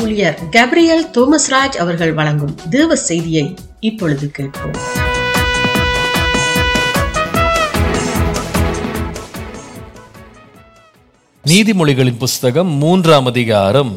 ஊழியர் கேப்ரியல் தோமஸ்ராஜ் அவர்கள் வழங்கும் தேவ செய்தியை இப்பொழுது கேட்போம் நீதிமொழிகளின் புஸ்தகம் மூன்றாம் அதிகாரம்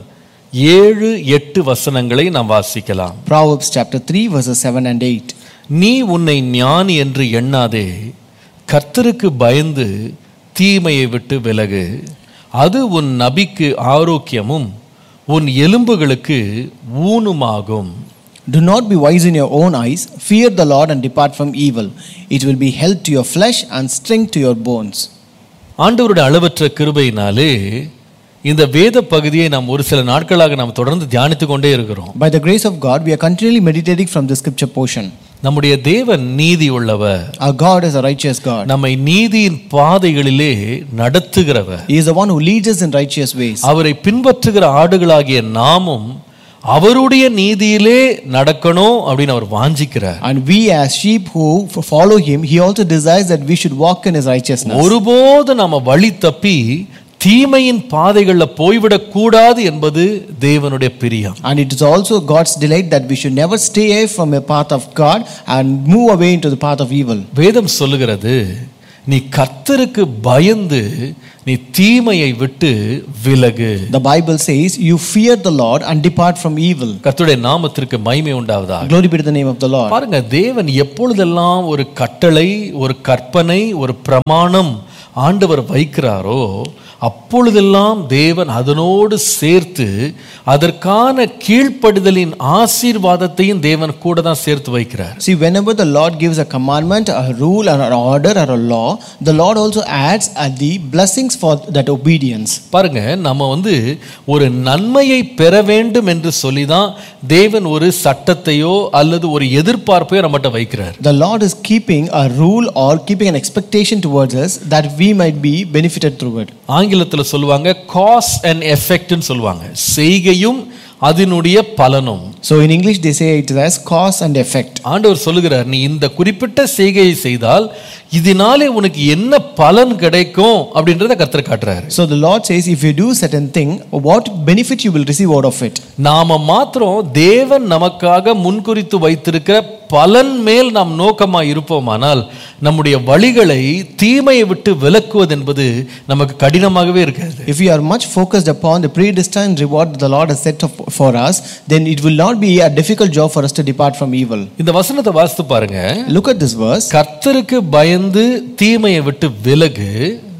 ஏழு எட்டு வசனங்களை நாம் வாசிக்கலாம் Proverbs chapter 3, verses 7 and 8. நீ உன்னை ஞானி என்று எண்ணாதே கர்த்தருக்கு பயந்து தீமையை விட்டு விலகு அது உன் நபிக்கு ஆரோக்கியமும் உன் எலும்புகளுக்கு ஊனுமாகும் Do not be wise in your own eyes. Fear the Lord and depart from evil. It will be health to your flesh and strength to your bones. ஆண்டவருடைய அளவற்ற கிருபையினாலே இந்த வேத பகுதியை நாம் ஒரு சில நாட்களாக நாம் தொடர்ந்து தியானித்து கொண்டே இருக்கிறோம் By the grace of God, we are continually meditating from the scripture portion. நம்முடைய தேவன் நீதி உள்ளவர் Our God is a righteous God. நம்மை நீதியின் பாதைகளிலே நடத்துகிறவர் He is the one who leads us in righteous ways. அவரை பின்பற்றுகிற ஆடுகளாகிய நாமும் அவருடைய நீதியிலே நடக்கணும் அப்படின்னு அவர் வாஞ்சிக்கிறார் And we, as sheep who f- follow Him, He also desires that we should walk in His righteousness. ஒருபோது நம்ம வழி தப்பி தீமையின் பாதைகளில் போய்விடக் கூடாது என்பது தேவனுடைய பிரியம் And it is also God's delight that we should never stay away from a path of God and move away into the path of evil. வேதம் சொல்லுகிறது நீ கர்த்தருக்கு பயந்து நீ தீமையை விட்டு விலகு The Bible says, You fear the Lord and depart from evil. கர்த்தருடைய நாமத்திற்கு மகிமை உண்டாவதாக Glory be to the name of the Lord. பாருங்க தேவன் எப்பொழுதெல்லாம் ஒரு கட்டளை ஒரு கற்பனை ஒரு பிரமாணம் ஆண்டவர் வைக்கிறாரோ அப்பொழுதெல்லாம் தேவன் அதனோடு சேர்த்து அதற்கான கீழ்ப்படுதலின் ஆசீர்வாதத்தையும் தேவன் கூட தான் சேர்த்து வைக்கிறார் See, whenever the Lord gives a commandment, a rule, or an order, or a law, the Lord also adds uh, the blessings for that obedience. பாருங்க நம்ம வந்து ஒரு நன்மையை பெற வேண்டும் என்று சொல்லி தான் தேவன் ஒரு சட்டத்தையோ அல்லது ஒரு எதிர்பார்ப்பையோ நம்மகிட்ட வைக்கிறார் The Lord is keeping a rule or keeping an expectation towards us that we might be benefited through it. ஆங்கிலத்தில் சொல்லுவாங்க காஸ் அண்ட் எஃபெக்ட்னு சொல்லுவாங்க செய்கையும் அதனுடைய பலனும் So in English, they say it as cause and effect. ஆண்டவர் சொல்லுகிறார் நீ இந்த குறிப்பிட்ட செய்கையை செய்தால் இதனாலே உனக்கு என்ன பலன் கிடைக்கும் அப்படின்றத கர்த்தர் காட்டுறாரு So the Lord says, if you do certain thing, what benefit you will receive out of it. நாம மாத்திரம் தேவன் நமக்காக முன்குறித்து வைத்திருக்கிற பலன் மேல் நாம் நோக்கமா இருப்போமானால் நம்முடைய வழிகளை தீமையை விட்டு விலக்குவது என்பது நமக்கு கடினமாகவே இருக்காது If we are much focused upon the predestined reward that the Lord has set up for us, then it will not be a difficult job for us to depart from evil. இந்த வசனத்தை வாசித்து பாருங்க Look at this verse. கர்த்தருக்கு பயந்து தீமையை விட்டு விலகு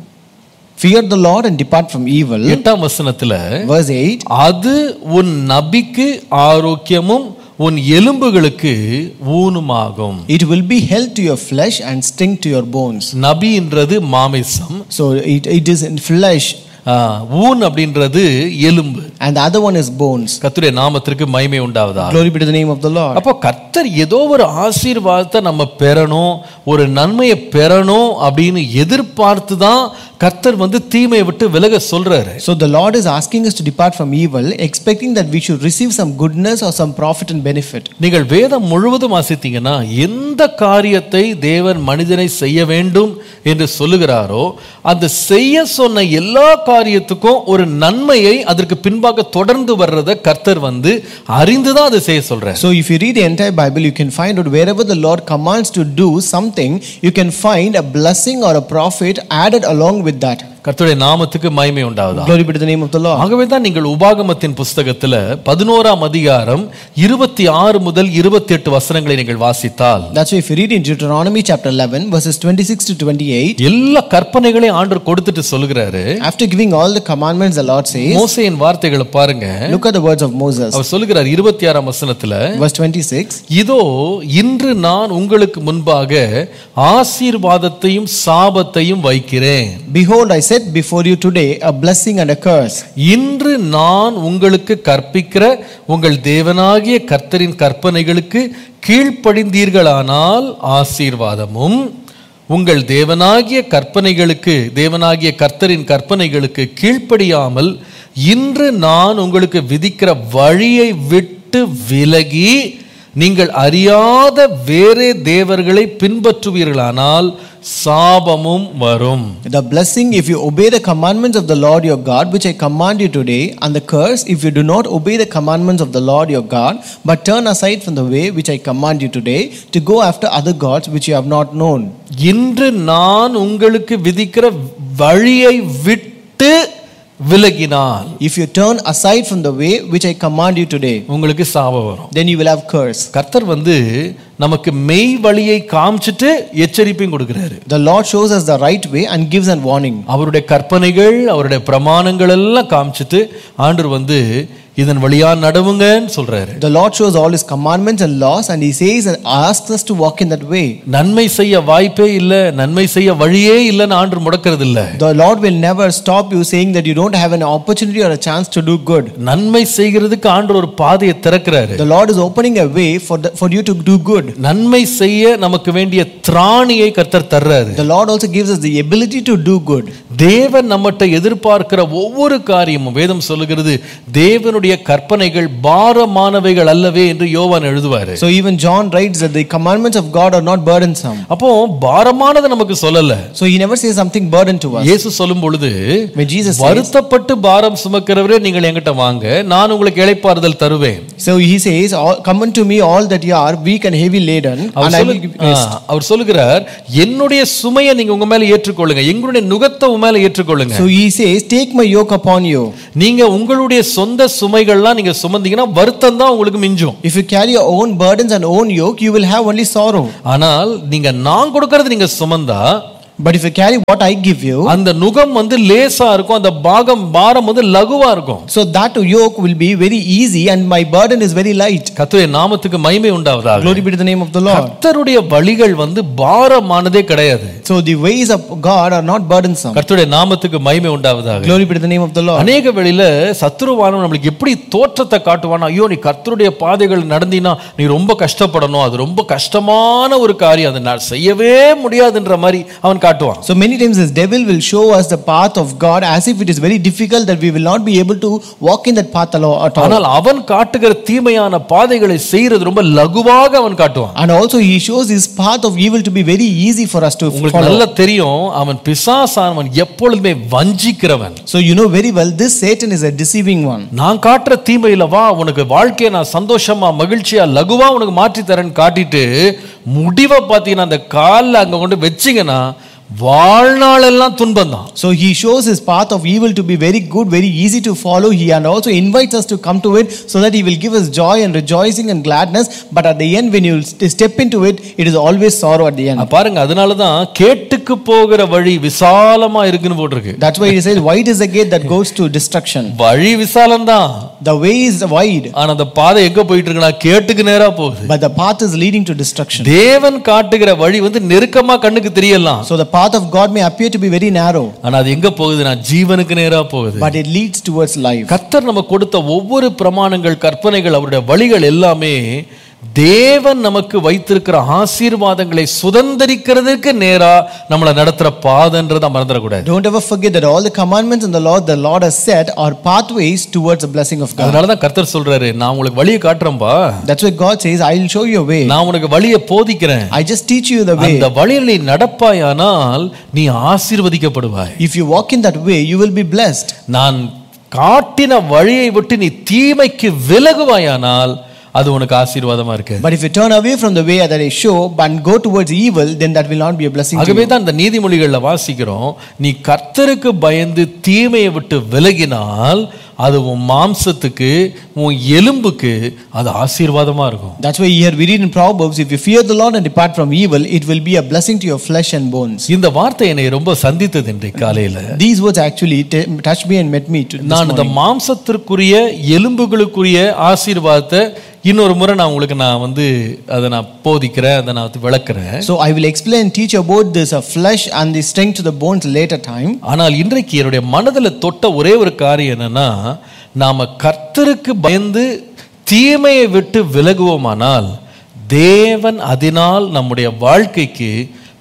Fear the Lord and depart from evil. எட்டாம் வசனத்துல Verse 8. அது உன் நபிக்கு ஆரோக்கியமும் உன் எலும்புகளுக்கு ஊனுமாகும் It will be health to your flesh and strength to your bones. நபின்றது மாமிசம் So it, it is in flesh, ஆ, ஊன் அப்படின்றது எலும்பு and the other one is bones. கர்த்தருடைய நாமத்திற்கு மகிமை உண்டாவதா Glory be to the name of the Lord. அப்போ கர்த்தர் ஏதோ ஒரு ஆசீர்வாதத்தை நம்ம பெறணும் ஒரு நன்மையை பெறணும் அப்படின்னு எதிர்பார்த்து தான் கர்த்தர் வந்து தீமையை விட்டு விலக சொல்றாரு So the Lord is asking us to depart from evil, expecting that we should receive some goodness or some profit and benefit. நீங்கள் வேதம் முழுவதும் வாசித்தீங்கன்னா எந்த காரியத்தை தேவன் மனிதனை செய்ய வேண்டும் என்று சொல்லுகிறாரோ அந்த செய்ய சொன்ன எல்லா காரியத்துக்கும் ஒரு நன்மையை அதற்கு பின்பாக தொடர்ந்து வர்றத கர்த்தர் வந்து அறிந்து தான் அதை செய்ய சொல்றார் So if you read the entire Bible, you can find out wherever the Lord commands to do something, you can find a blessing or a profit added along with that. கர்த்தருடைய நாமத்துக்கு மகிமை உண்டாவதா Glory be to the name of the Lord. ஆகவே தான் நீங்கள் உபாகமத்தின் புஸ்தகத்துல பதினோராம் அதிகாரம் இருபத்தி ஆறு முதல் இருபத்தி எட்டு வசனங்களை நீங்கள் வாசித்தால் That's why if you read in Deuteronomy chapter 11, verses 26 to 28, எல்லா கற்பனைகளையும் ஆண்டவர் கொடுத்துட்டு சொல்லுகிறாரு after giving all the commandments, the Lord says, மோசையின் வார்த்தைகளை பாருங்க Look at the words of Moses. அவர் சொல்லுகிறார் இருபத்தி ஆறாம் வசனத்துல Verse 26 இதோ இன்று நான் உங்களுக்கு முன்பாக ஆசீர்வாதத்தையும் சாபத்தையும் வைக்கிறேன் Behold, I set before you today a blessing and a curse. இன்று நான் உங்களுக்கு கற்பிக்கிற உங்கள் தேவனாகிய கர்த்தரின் கற்பனைகளுக்கு கீழ்ப்படிந்தீர்களானால் ஆசீர்வாதமும் உங்கள் தேவனாகிய கற்பனைகளுக்கு தேவனாகிய கர்த்தரின் கற்பனைகளுக்கு கீழ்ப்படியாமல் இன்று நான் உங்களுக்கு விதிக்கிற வழியை விட்டு விலகி நீங்கள் அறியாத வேறே தேவர்களை பின்பற்றுவீர்களானால் சாபமும் வரும் The blessing if you obey the commandments of the Lord your God, which I command you today, and the curse if you do not obey the commandments of the Lord your God, but turn aside from the way which I command you today, to go after other gods which you have not known. இன்று நான் உங்களுக்கு விதிக்கிற வழியை விட்டு விலகினால் If you turn aside from the way which I command you today, உங்களுக்கு சாபம் வரும் then you will have curse. கர்த்தர் வந்து நமக்கு மெய் வழியை காமிச்சிட்டு எச்சரிப்பையும் கொடுக்கிறாரு The Lord shows us the right way and gives a warning. அவருடைய கற்பனைகள் அவருடைய பிரமாணங்கள் எல்லாம் காமிச்சிட்டு ஆண்டவர் வந்து இதன் வழியா நடவுங்கன்னு சொல்றாரு The Lord shows all His commandments and laws, and He says and asks us to walk in that way. நன்மை செய்ய வாய்ப்பே இல்ல நன்மை செய்ய வழியே இல்லைன்னு ஆண்டு முடக்கிறது இல்ல The Lord will never stop you saying that you don't have an opportunity or a chance to do good. நன்மை செய்கிறதுக்கு ஆண்டு ஒரு பாதையை திறக்கிறாரு The Lord is opening a way for, the, for you to do good. நன்மை செய்ய நமக்கு வேண்டிய திராணியை கர்த்தர் தர்றாரு The Lord also gives us the ability to do good. தேவன் நம்மகிட்ட எதிர்பார்க்கிற ஒவ்வொரு காரியமும் வேதம் சொல்லுகிறது தேவனுடைய கற்பனைகள் பாரமானவைகள் அல்லவே என்று யோவான் எழுதுவாரு So even John writes that the commandments of God are not burdensome. அப்போ பாரமானதை நமக்கு சொல்லல So he never says something burden to us. இயேசு சொல்லும் பொழுது When Jesus says, வருத்தப்பட்டு பாரம் சுமக்கிறவரே நீங்கள் என்கிட்ட வாங்க நான் உங்களுக்கு இளைப்பாறுதல் தருவேன் so he says, all, come unto me all that you are weak and heavy laden, our and I சொல்லு- will give ஆ, rest. அவர் சொல்லுகிறார் என்னுடைய சுமையை நீங்க உங்க மேல ஏற்றுக்கொள்ளுங்க எங்களுடைய நுகத்தை உங்க மேல ஏற்றுக்கொள்ளுங்க So he says, take my yoke upon you. நீங்க உங்களுடைய சொந்த சுமைகள்லாம் நீங்க சுமந்தீங்கன்னா வருத்தம் தான் உங்களுக்கு மிஞ்சும் If you carry your own burdens and own yoke, you will have only sorrow. ஆனால் நீங்க நான் கொடுக்கறது நீங்க சுமந்தா But if you carry what I give you, அந்த நுகம் வந்து லேசா இருக்கும் அந்த பாகம் பாரம் வந்து லகுவா இருக்கும் so that yoke will be very easy and my burden is very light. கத்துடைய நாமத்துக்கு மகிமை உண்டாவதாக Glory be to the name of the Lord. கர்த்தருடைய வழிகள் வந்து பாரமானதே கிடையாது So the ways of God are not burdensome. கர்த்தருடைய நாமத்துக்கு மகிமை உண்டாவதாக Glory be to the name of the Lord. அநேக வேளையில சத்துருவானம் நம்மளுக்கு எப்படி தோற்றத்தை காட்டுவானா ஐயோ நீ கர்த்தருடைய பாதைகள் நடந்தினா நீ ரொம்ப கஷ்டப்படணும் அது ரொம்ப கஷ்டமான ஒரு காரியம் அதை நான் செய்யவே முடியாதுன்ற மாதிரி அவன் காட்டுவான் So many times this devil will show us the path of God as if it is very difficult that we will not be able to walk in that path alo- at all. ஆனால் அவன் காட்டுகிற தீமையான பாதைகளை செய்யறது ரொம்ப லகுவாக அவன் காட்டுவான் And also he shows his path of evil to be very easy for us to உங்களுக்கு follow. நல்லா தெரியும் அவன் பிசாசானவன் எப்பொழுதுமே வஞ்சிக்கிறவன் So you know very well this Satan is a deceiving one. நான் காட்டுற தீமையில வா உனக்கு வாழ்க்கையை நான் சந்தோஷமா மகிழ்ச்சியா லகுவா உனக்கு மாற்றி தரேன்னு காட்டிட்டு முடிவை பார்த்தீங்கன்னா அந்த காலில் அங்க கொண்டு வச்சிங்கன்னா வாழ்நாள் எல்லாம் துன்பம் தான் So he shows his path of evil to be very good, very easy to follow. He and also invites us to come to it so that he will give us joy and rejoicing and gladness. But at the end, when you st- step into it, it is always sorrow at the end. பாருங்க அதனால தான் கேட்டுக்கு போகிற வழி விசாலமா இருக்குன்னு போட்டிருக்கு That's why he says, Wide is the gate that goes to destruction. வழி விசாலம் தான் The way is wide, ஆனா அந்த பாதை எங்க போயிட்டு இருக்குன்னா கேட்டுக்கு நேரா போகுது but the path is leading to destruction. தேவன் காட்டுகிற வழி வந்து நெருக்கமா கண்ணுக்கு தெரியலாம் So the path of God may appear to be very narrow, ஆனா அது எங்க போகுதுன்னா ஜீவனுக்கு நேரா போகுது but it leads towards life. கர்த்தர் நம்ம கொடுத்த ஒவ்வொரு பிரமாணங்கள் கற்பனைகள் அவருடைய வழிகள் எல்லாமே தேவன் நமக்கு வைத்திருக்கிற ஆசீர்வாதங்களை சுதந்திரிக்கிறதுக்கு நேரா நம்மளை நடத்துற பாதன்றதை மறந்துடக்கூடாது Don't ever forget that all the commandments and the law the Lord has set are pathways towards the blessing of God. அதனாலதான் கர்த்தர் சொல்றாரு நான் உங்களுக்கு வழியை காட்டுறேன்பா That's why God says, I will show you a way. நான் உனக்கு வழியை போதிக்கிறேன் I just teach you the way. அந்த வழியில் நீ நடப்பாயானால் நீ ஆசீர்வதிக்கப்படுவாய் If you walk in that way, you will be blessed. நான் காட்டின வழியை விட்டு நீ தீமைக்கு விலகுவாயானால் அது உனக்கு ஆசீர்வாதமா இருக்கு But if you turn away from the way that I show and go towards evil, then that will not be a blessing to ஆகவே you. தான் இந்த நீதிமொழிகள்ல வாசிக்கிறோம் நீ கர்த்தருக்கு பயந்து தீமையை விட்டு விலகினால் அது உன் மாம்சத்துக்கு உன் எலும்புக்கு அது ஆசீர்வாதமா இருக்கும் That's why here we read in Proverbs, if you fear the Lord and depart from evil, it will be a blessing to your flesh and bones. இந்த வார்த்தை என்னை ரொம்ப சந்தித்தது இன்றைக்கு காலையில These words actually t- touched me and met me to this நான் இந்த morning. மாம்சத்திற்குரிய எலும்புகளுக்குரிய ஆசீர்வாதத்தை இன்னொரு முறை நான் உங்களுக்கு நான் வந்து அதை நான் போதிக்கிறேன் அதை நான் வந்து விளக்குறேன் So I will explain, teach about this uh, flesh and the strength to the bones later time. ஆனால் இன்றைக்கு என்னுடைய மனதில் தொட்ட ஒரே ஒரு காரியம் என்னன்னா நாம கர்த்தருக்கு பயந்து தீமையை விட்டு விலகுவோமானால் தேவன் அதனால் நம்முடைய வாழ்க்கைக்கு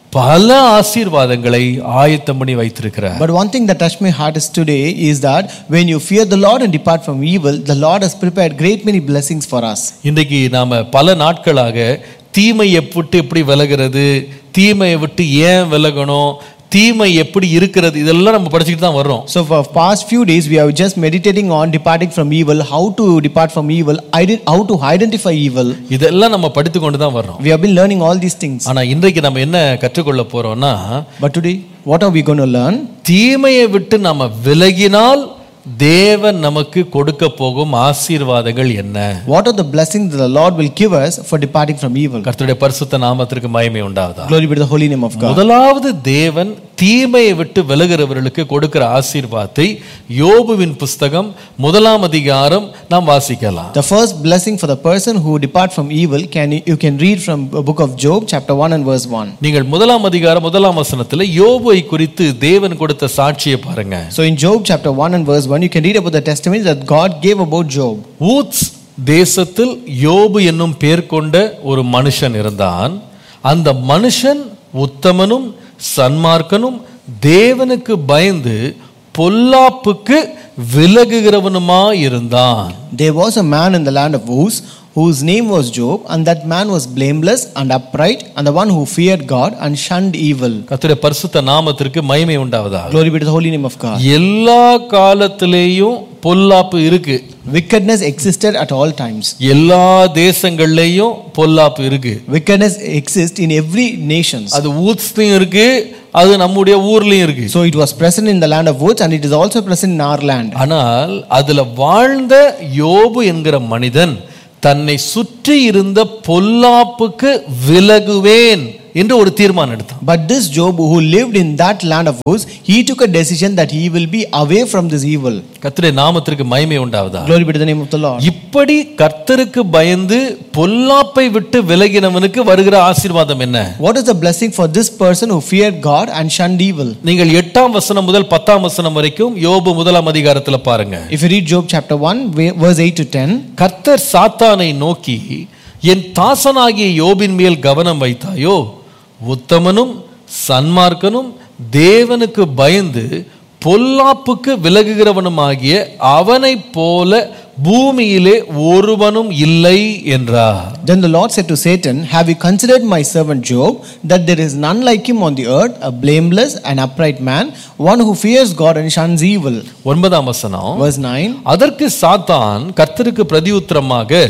பல ஆசீர்வாதங்களை ஆயத்தம் பண்ணி வைத்திருக்கிறார் But one thing that touched my heart is today is that when you fear the Lord and depart from evil, the Lord has prepared great many blessings for us. இன்றைக்கு நாம பல நாட்களாக தீமையை விட்டு எப்படி விலகிறது தீமையை விட்டு ஏன் விலகணும் தீமை எப்படி இருக்கிறது இதெல்லாம் நம்ம படிச்சுக்கிட்டு தான் வர்றோம் So for past few days we are just meditating on departing from evil, how to depart from evil, ide- how to identify evil. இதெல்லாம் நம்ம படித்து கொண்டு தான் வர்றோம் We have been learning all these things. ஆனா இன்றைக்கு நம்ம என்ன கற்றுக்கொள்ள போறோம்னா But today, what are we going to learn? தீமையை விட்டு நம்ம விலகினால் தேவன் நமக்கு கொடுக்க போகும் ஆசீர்வாதங்கள் என்ன What are the blessings that the Lord will give us for departing from evil? கர்த்தருடைய பரிசுத்த நாமத்திற்கு மகிமை உண்டாவதா Glory be to the holy name of God. முதலாவது தேவன் தீமையை விட்டு விலகிறவர்களுக்கு கொடுக்கிற ஆசீர்வாதத்தை யோபுவின் புஸ்தகம் முதலாம் அதிகாரம் நாம் வாசிக்கலாம் The first blessing for the person who depart from evil can you can read from the book of Job chapter 1 and verse 1. நீங்கள் முதலாம் அதிகாரம் முதலாம் வசனத்துல யோபுவை குறித்து தேவன் கொடுத்த சாட்சியை பாருங்க So in Job chapter 1 and verse 1 you can read about the testimony that God gave about Job. ஊத்ஸ் தேசத்தில் யோபு என்னும் பேர் கொண்ட ஒரு மனுஷன் இருந்தான் அந்த மனுஷன் உத்தமனும் சன்மார்க்கனும் தேவனுக்கு பயந்து பொல்லாப்புக்கு விலகுகிறவனுமா இருந்தான் There was a man in the land of Uz whose name was Job and that man was blameless and upright and the one who feared God and shunned evil. கர்த்தருடைய பரிசுத்த நாமத்திற்கு மகிமை உண்டாவதா Glory be to the holy name of God. எல்லா காலத்திலேயும் பொல்லாப்பு இருக்கு Wickedness existed at all times. எல்லா தேசங்கள்லயும் பொல்லாப்பு இருக்கு Wickedness exists in every nations. அது ஊத்ஸ்லயும் இருக்கு அது நம்முடைய ஊர்லயும் இருக்கு So it was present in the land of Uz and it is also present in our land. ஆனால் அதுல வாழ்ந்த யோபு என்கிற மனிதன் தன்னை சுற்றி இருந்த பொல்லாப்புக்கு விலகுவேன் என்று ஒரு தீர்மானம் எடுத்தான் But this Job who lived in that land of Uz, he took a decision that he will be away from this evil. கர்த்தருடைய நாமத்திற்கு மகிமை உண்டாவதா Glory be to the name of the Lord. இப்படி கர்த்தருக்கு பயந்து பொல்லாப்பை விட்டு விலகினவனுக்கு வருகிற ஆசீர்வாதம் என்ன What is the blessing for this person who feared God and shunned evil? நீங்கள் எட்டாம் வசனம் முதல் பத்தாம் வசனம் வரைக்கும் யோபு முதலாம் அதிகாரத்துல பாருங்க If you read Job chapter 1, ve- verse 8 to 10, கர்த்தர் சாத்தானை நோக்கி என் தாசனாகிய யோபின் மேல் கவனம் வைத்தாயோ உத்தமனும் சன்மார்க்கனும் தேவனுக்கு பயந்து பொல்லாப்புக்கு விலகுகிறவனுமாகிய அவனைப் போல பூமியிலே ஒருவனும் இல்லை என்றார் Then the Lord said to Satan, Have you considered my servant Job, that there is none like him on the earth, a blameless and upright man, one who fears God and shuns evil? ஒன்பதாம் வசனம் Verse 9. அதற்கு சாத்தான் கர்த்தருக்கு பிரதியுத்தரமாக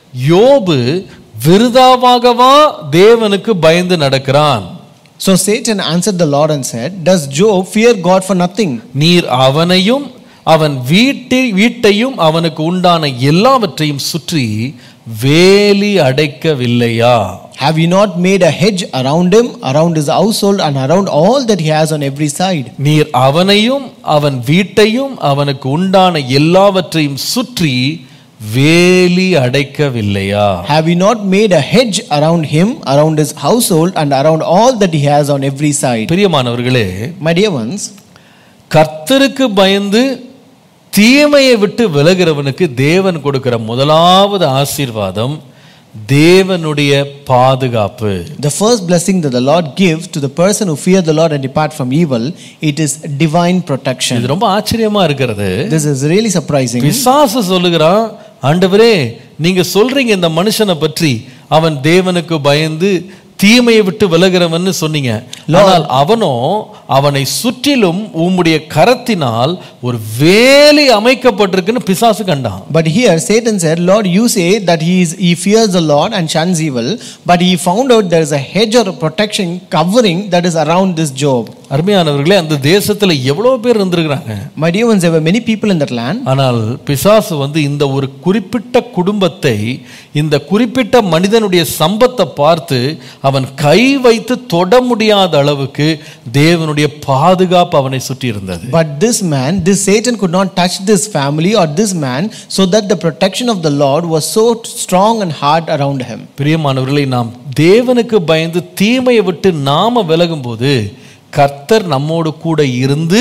யோபு விருதாவாகவா தேவனுக்கு பயந்து நடக்கிறான் So Satan answered the Lord and said, Does Job fear God for nothing? நீர் அவனையும் அவன் வீட்டை வீட்டையும் அவனுக்கு உண்டான எல்லாவற்றையும் சுற்றி வேலி அடைக்கவில்லையா Have you not made a hedge around him, around his household, and around all that he has on every side? நீர் அவனையும் அவன் வீட்டையும் அவனுக்கு உண்டான எல்லாவற்றையும் சுற்றி வேலி அடைக்கவில்லையா Have you not made a hedge around him, around his household, and around all that he has on every side? பிரியமானவர்களே My dear ones, கர்த்தருக்கு பயந்து தீமையை விட்டு விலகிறவனுக்கு தேவன் கொடுக்கிற முதலாவது ஆசீர்வாதம் தேவனுடைய பாதுகாப்பு the first blessing that the Lord gives to the person who fear the Lord and depart from evil, it is divine protection. இது ரொம்ப ஆச்சரியமா இருக்கிறது This is really surprising. பிசாசு சொல்லுகிறான் ஆண்டவரே நீங்க சொல்றீங்க இந்த மனுஷனை பற்றி அவன் தேவனுக்கு பயந்து தீமையை விட்டு விலகிறவன்னு சொன்னீங்க ஆனால் அவனோ அவனை சுற்றிலும் உம்முடைய கரத்தினால் ஒரு வேலி அமைக்கப்பட்டிருக்குன்னு பிசாசு கண்டான் But here Satan said, Lord, you say that he, is, he fears the Lord and shuns evil, but he found out there is a hedge or a protection covering that is around this Job. அருமையானவர்களே அந்த தேசத்துல எவ்வளவு பேர் இருந்திருக்கிறாங்க My dear ones, there were many people in that land. ஆனால் பிசாசு வந்து இந்த ஒரு குறிப்பிட்ட குடும்பத்தை இந்த குறிப்பிட்ட மனிதனுடைய சம்பத்தை பார்த்து அவன் கை வைத்து தொட முடியாத அளவுக்கு தேவனுடைய பாதுகாப்பு அவனை சுற்றி இருந்தது But this man, this Satan could not touch this family or this man, so that the protection of the Lord was so strong and hard around him. பிரியமானவர்களை நாம் தேவனுக்கு பயந்து தீமையை விட்டு நாம விலகும்போது கர்த்தர் நம்மோடு கூட இருந்து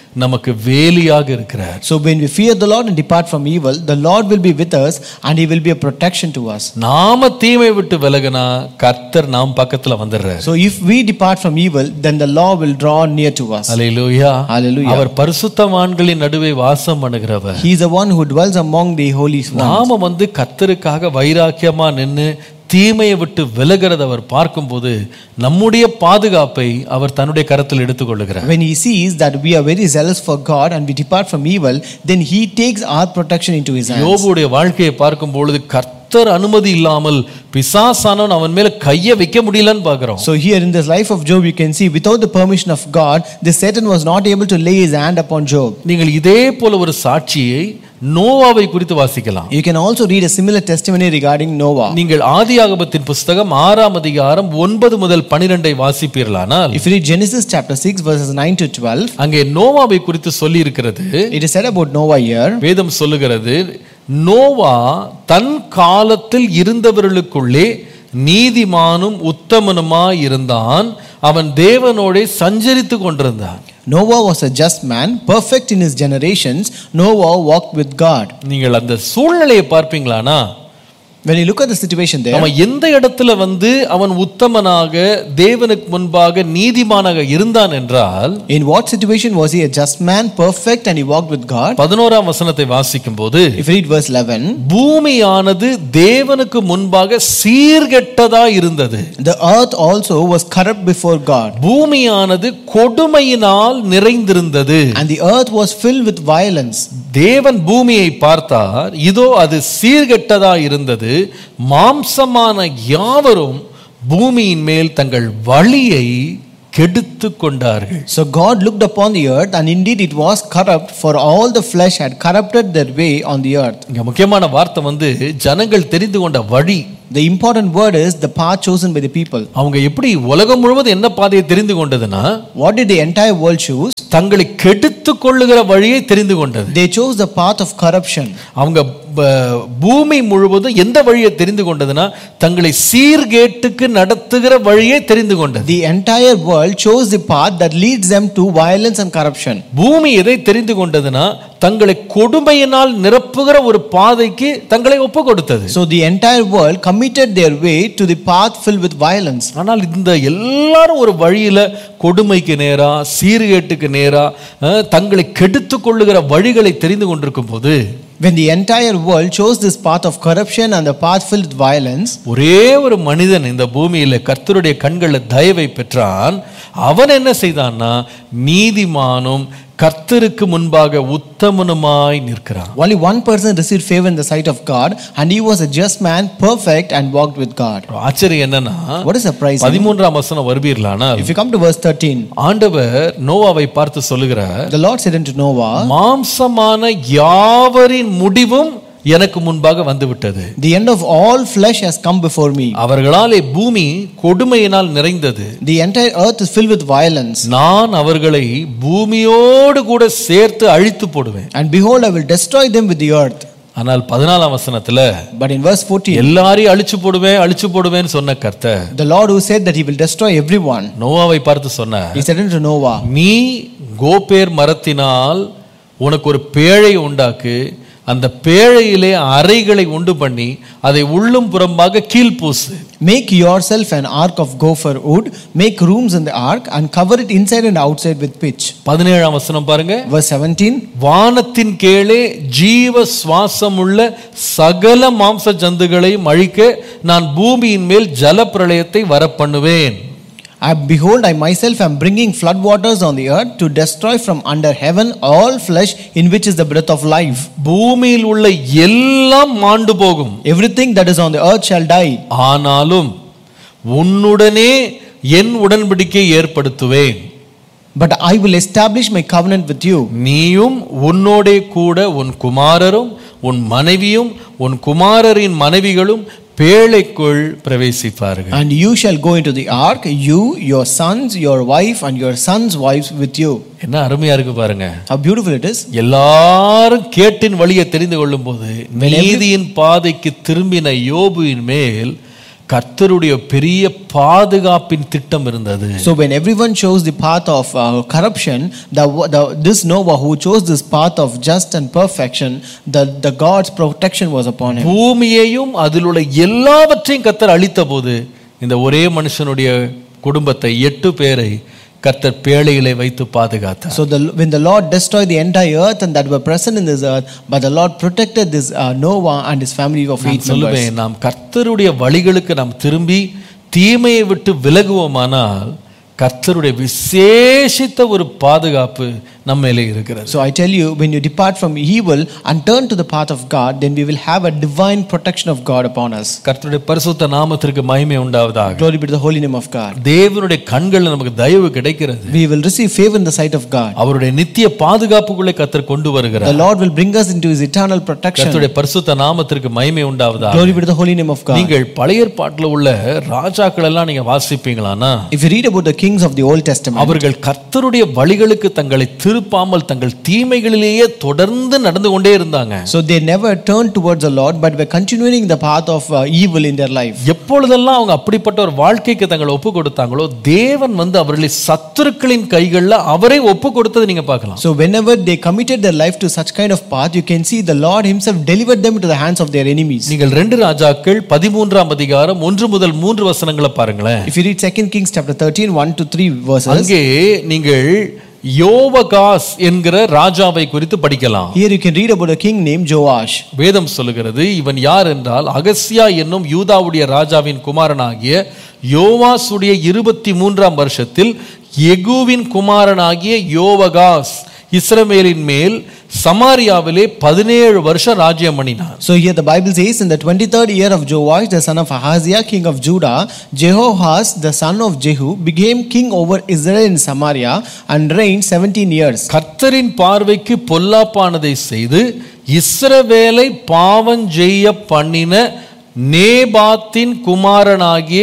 நமக்கு வேலியாக இருக்கிறார் So when we fear the Lord and depart from evil, the Lord will be with us and he will be a protection to us. நாம தீமை விட்டு விலகினா கர்த்தர் நாம் பக்கத்துல வந்துடுறார் So if we depart from evil, then the law will draw near to us. Hallelujah Hallelujah. அவர் பரிசுத்தவான்களின் நடுவே வாசம் பண்ணுகிறவர் He is the one who dwells among the holy ones. நாம வந்து கர்த்தருக்காக வைராக்கியமா நின்னு தீமையை விட்டு விலகிறத அவர் பார்க்கும்போது நம்முடைய பாதுகாப்பை அவர் தன்னுடைய கரத்தில் எடுத்துக்கொள்ளுகிறார் When he sees that we are very zealous for God and we depart from evil, then he takes our protection into his hands. யோபுடைய வாழ்க்கையை பார்க்கும் பொழுது கர்த்தர் அனுமதி இல்லாமல் பிசாசானவன் அவன் மேல கையை வைக்க முடியலன்னு பார்க்கிறோம் So here in this life of Job, you can see without the permission of God, the Satan was not able to lay his hand upon Job. நீங்கள் இதே போல ஒரு சாட்சியை நோவாவை குறித்து வாசிக்கலாம் You can also read a similar testimony regarding Noah. நீங்கள் ஆதியாகமத்தின் புஸ்தகம் ஆறாம் அதிகாரம் ஒன்பது முதல் பனிரெண்டை வாசிப்பீர்களானால் If you read Genesis chapter 6, verses 9 to 12, அங்கே நோவாவை குறித்து சொல்லி இருக்கிறது it is said about Noah here. வேதம் சொல்லுகிறது நோவா தன் காலத்தில் இருந்தவர்களுக்குள்ளே நீதிமானும் உத்தமனுமாய் இருந்தான் அவன் தேவனோடே சஞ்சரித்து கொண்டிருந்தான் Noah was a just man, perfect in his generations. Noah walked with God. நீங்கள் அந்த சூழ்நிலையை பார்ப்பீங்களானா When you look at the situation there, அவன் எந்த இடத்துல வந்து அவன் உத்தமனாக தேவனுக்கு முன்பாக நீதிமானாக இருந்தான் என்றால் in what situation was he a just man, perfect, and he walked with God? பதினோராம் வசனத்தை வாசிக்கும் போது If you read verse 11, பூமியானது தேவனுக்கு முன்பாக சீர்கெட்டதா இருந்தது the earth also was corrupt before God, பூமியானது கொடுமையினால் நிறைந்திருந்தது and the earth was filled with violence. தேவன் பூமியை பார்த்தார் இதோ அது சீர்கெட்டதா இருந்தது மாம்சமான யாவரும் பூமியின் மேல் தங்கள் வழியை கெடுத்து கொண்டார்கள் So God looked upon the earth, and indeed it was corrupt, for all the flesh had corrupted their way on the earth. இங்க முக்கியமான வார்த்தை வந்து ஜனங்கள் தெரிந்து கொண்ட வழி The important word is the path chosen by the people. அவங்க எப்படி உலகம் முழுவதும் என்ன பாதையை தெரிந்து கொண்டதுன்னா What did the entire world choose? தங்களை கெடுத்து கொள்ளுகிற வழியை தெரிந்து கொண்டது They chose the path of corruption. அவங்க ப- பூமி முழுவதும் எந்த வழியை தெரிந்து கொண்டதுன்னா தங்களை சீர்கேட்டுக்கு நடத்துகிற வழியை தெரிந்து கொண்டது The entire world chose the path that leads them to violence and corruption. பூமி எதை தெரிந்து கொண்டதுன்னா தங்களை கொடுமையினால் நிரப்புகிற ஒரு பாதைக்கு தங்களை ஒப்பு கொடுத்தது So the entire world committed their way to the path filled with violence. ஆனால் இந்த எல்லாரும் ஒரு வழியில கொடுமைக்கு நேரா சீர்கேட்டுக்கு நேரா அஹ், தங்களை கெடுத்து கொள்ளுகிற வழிகளை தெரிந்து கொண்டிருக்கும் போது When the entire world chose this path of corruption and the path filled with violence, ஒரே ஒரு மனிதன் இந்த பூமியில கர்த்தருடைய கண்களில் தயவை பெற்றான் அவன் என்ன செய்தான்னா நீதிமானும் கர்த்தருக்கு முன்பாக உத்தமனுமாய் நிற்கிறான் only one person received favor in the sight of God, and he was a just man, perfect, and walked with God. ஆச்சரியம் என்னன்னா What is surprising? பதிமூன்றாம் வசனம் வருவீர்களானால் If you come to verse 13, ஆண்டவர் நோவாவை பார்த்து சொல்லுகிறார் the Lord said unto Noah, மாம்சமான யாவரின் முடிவும் எனக்கு முன்பாக வந்துவிட்டது The end of all flesh has come before me. அவர்களாலே பூமி கொடுமையினால் நிறைந்தது The entire earth is filled with violence. நான் அவர்களை பூமியோடு கூட சேர்த்து அழித்து போடுவேன் And behold, I will destroy them with the earth. ஆனால் பதினாலாம் வசனத்துல But in verse 14, எல்லாரையும் அழிச்சு போடுவேன் அழிச்சு போடுவேன்னு சொன்ன கர்த்தர் the Lord who said that he will destroy everyone, நோவாவை பார்த்து சொன்னார் he said unto Noah, நீ கோபேர் மரத்தினால் உனக்கு ஒரு பேழை உண்டாக்கு அந்த பேழையிலே அறைகளை உண்டு பண்ணி அதை உள்ளும் புறம்பாக கீழ்ப்பூசு Make yourself an ark of gopher wood, make rooms in the ark, and cover it inside and outside with pitch. பதினேழாம் வசனம் பாருங்க Verse 17, வானத்தின் கீழே ஜீவ சுவாசமுள்ள சகல மாம்ச ஜந்துகளை அழிக்க நான் பூமியின் மேல் ஜல பிரளயத்தை வரப்பண்ணுவேன் I behold, I myself am bringing flood waters on the earth to destroy from under heaven all flesh in which is the breath of life. பூமியில் உள்ள எல்லாம் மாண்டு போகும் Everything that is on the earth shall die. ஆனாலும் உன்னுடனே என் உடன்படிக்கை ஏற்படுத்துவேன் But I will establish my covenant with you. நீயும் உன்னோடே கூட உன் குமாரரும் உன் மனைவியும் உன் குமாரரின் மனைவிகளும் பேழைக்குள் பிரவேசிப்பார்கள் And you shall go into the ark, you, your sons, your wife, and your sons' wives with you. என்ன அருமையா இருக்கு பாருங்க How beautiful it is. எல்லாரும் கேட்டின் வழியை தெரிந்து கொள்ளும் போது நீதியின் பாதைக்கு திரும்பின யோபுவின் மேல் கர்த்தருடைய பெரிய பாதுகாப்பின் திட்டம் இருந்தது So when everyone chose the path of uh, corruption, the, the this Noah who chose this path of just and perfection, the, the God's protection was upon him. பூமியையும் அதில் உள்ள எல்லாவற்றையும் கர்த்தர் அழித்த போது இந்த ஒரே மனுஷனுடைய குடும்பத்தை எட்டு பேரை கர்த்தர் பேழையிலே வைத்து பாதுகாத்தார் So the, when the Lord destroyed the entire earth and that were present in this earth, but the Lord protected this uh, Noah and his family of நான் eight members. சொல்லுவேன் நாம் கர்த்தருடைய வழிகளுக்கு நாம் திரும்பி தீமையை விட்டு விலகுவோமானால் கர்த்தருடைய விசேஷித்த ஒரு பாதுகாப்பு நம்ம மேலே இருக்கிறது So I tell you, when you depart from evil and turn to the path of God, then we will have a divine protection of God upon us. கர்த்தருடைய பரிசுத்த நாமத்திற்கு மகிமை உண்டாவதாக Glory be to the holy name of God. தேவனுடைய கண்கள்ல நமக்கு தயவு கிடைக்கிறது We will receive favor in the sight of God. அவருடைய நித்திய பாதுகாப்புக்குள்ளே கர்த்தர் கொண்டு The வருகிறார் Lord will bring us into his eternal protection. கர்த்தருடைய பரிசுத்த நாமத்திற்கு மகிமை உண்டாவதாக Glory be to the holy name of God. நீங்கள் பழைய ஏற்பாட்டில் உள்ள ராஜாக்கள் எல்லாம் நீங்க வாசிப்பீங்களானா If you read about the kings of the Old Testament, அவர்கள் கர்த்தருடைய வழிகளுக்கு தங்களை திருப்பாமல் தங்கள் தீமைகளிலேயே தொடர்ந்து நடந்து கொண்டே இருந்தாங்க so they never turned towards the Lord but were continuing the path of uh, evil in their life. எப்பொழுதெல்லாம் அவங்க அப்படிப்பட்ட ஒரு வாழ்க்கைக்கு தங்களை ஒப்பு கொடுத்தாங்களோ தேவன் வந்து அவர்களை சத்துருக்களின் கைகளில் அவரை ஒப்பு கொடுத்ததை நீங்க பார்க்கலாம் So whenever they committed their life to such kind of path, you can see the Lord himself delivered them into the hands of their enemies. நீங்கள் ரெண்டு ராஜாக்கள் பதிமூன்றாம் அதிகாரம் ஒன்று முதல் மூன்று வசனங்களை பாருங்களேன் If you read 2 Kings chapter 13, 1 to 3 verses, அங்கே நீங்கள் யோவகாஸ் என்கிற ராஜாவை குறித்து படிக்கலாம் here you can read about a king named Joash. வேதம் சொல்லுகிறது இவன் யார் என்றால் அகஸ்யா என்னும் யூதாவுடைய ராஜாவின் குமாரனாகிய யோவாசுடைய இருபத்தி மூன்றாம் வருஷத்தில் எகுவின் குமாரனாகிய யோவகாஸ் இஸ்ரவேலின் மேல் சமாரியாவிலே பதினேழு வருஷம் ராஜ்யம் பண்ணினான் So here the Bible says, in the 23rd year of Joash, the son of Ahaziah, king of Judah, Jehoahaz, the son of Jehu, became king over Israel in Samaria and reigned 17 years. கர்த்தரின் பார்வைக்கு பொல்லாப்பானதை செய்து இஸ்ரவேலை பாவஞ்செய்ய பண்ணின நேபாத்தின் குமாரனாகிய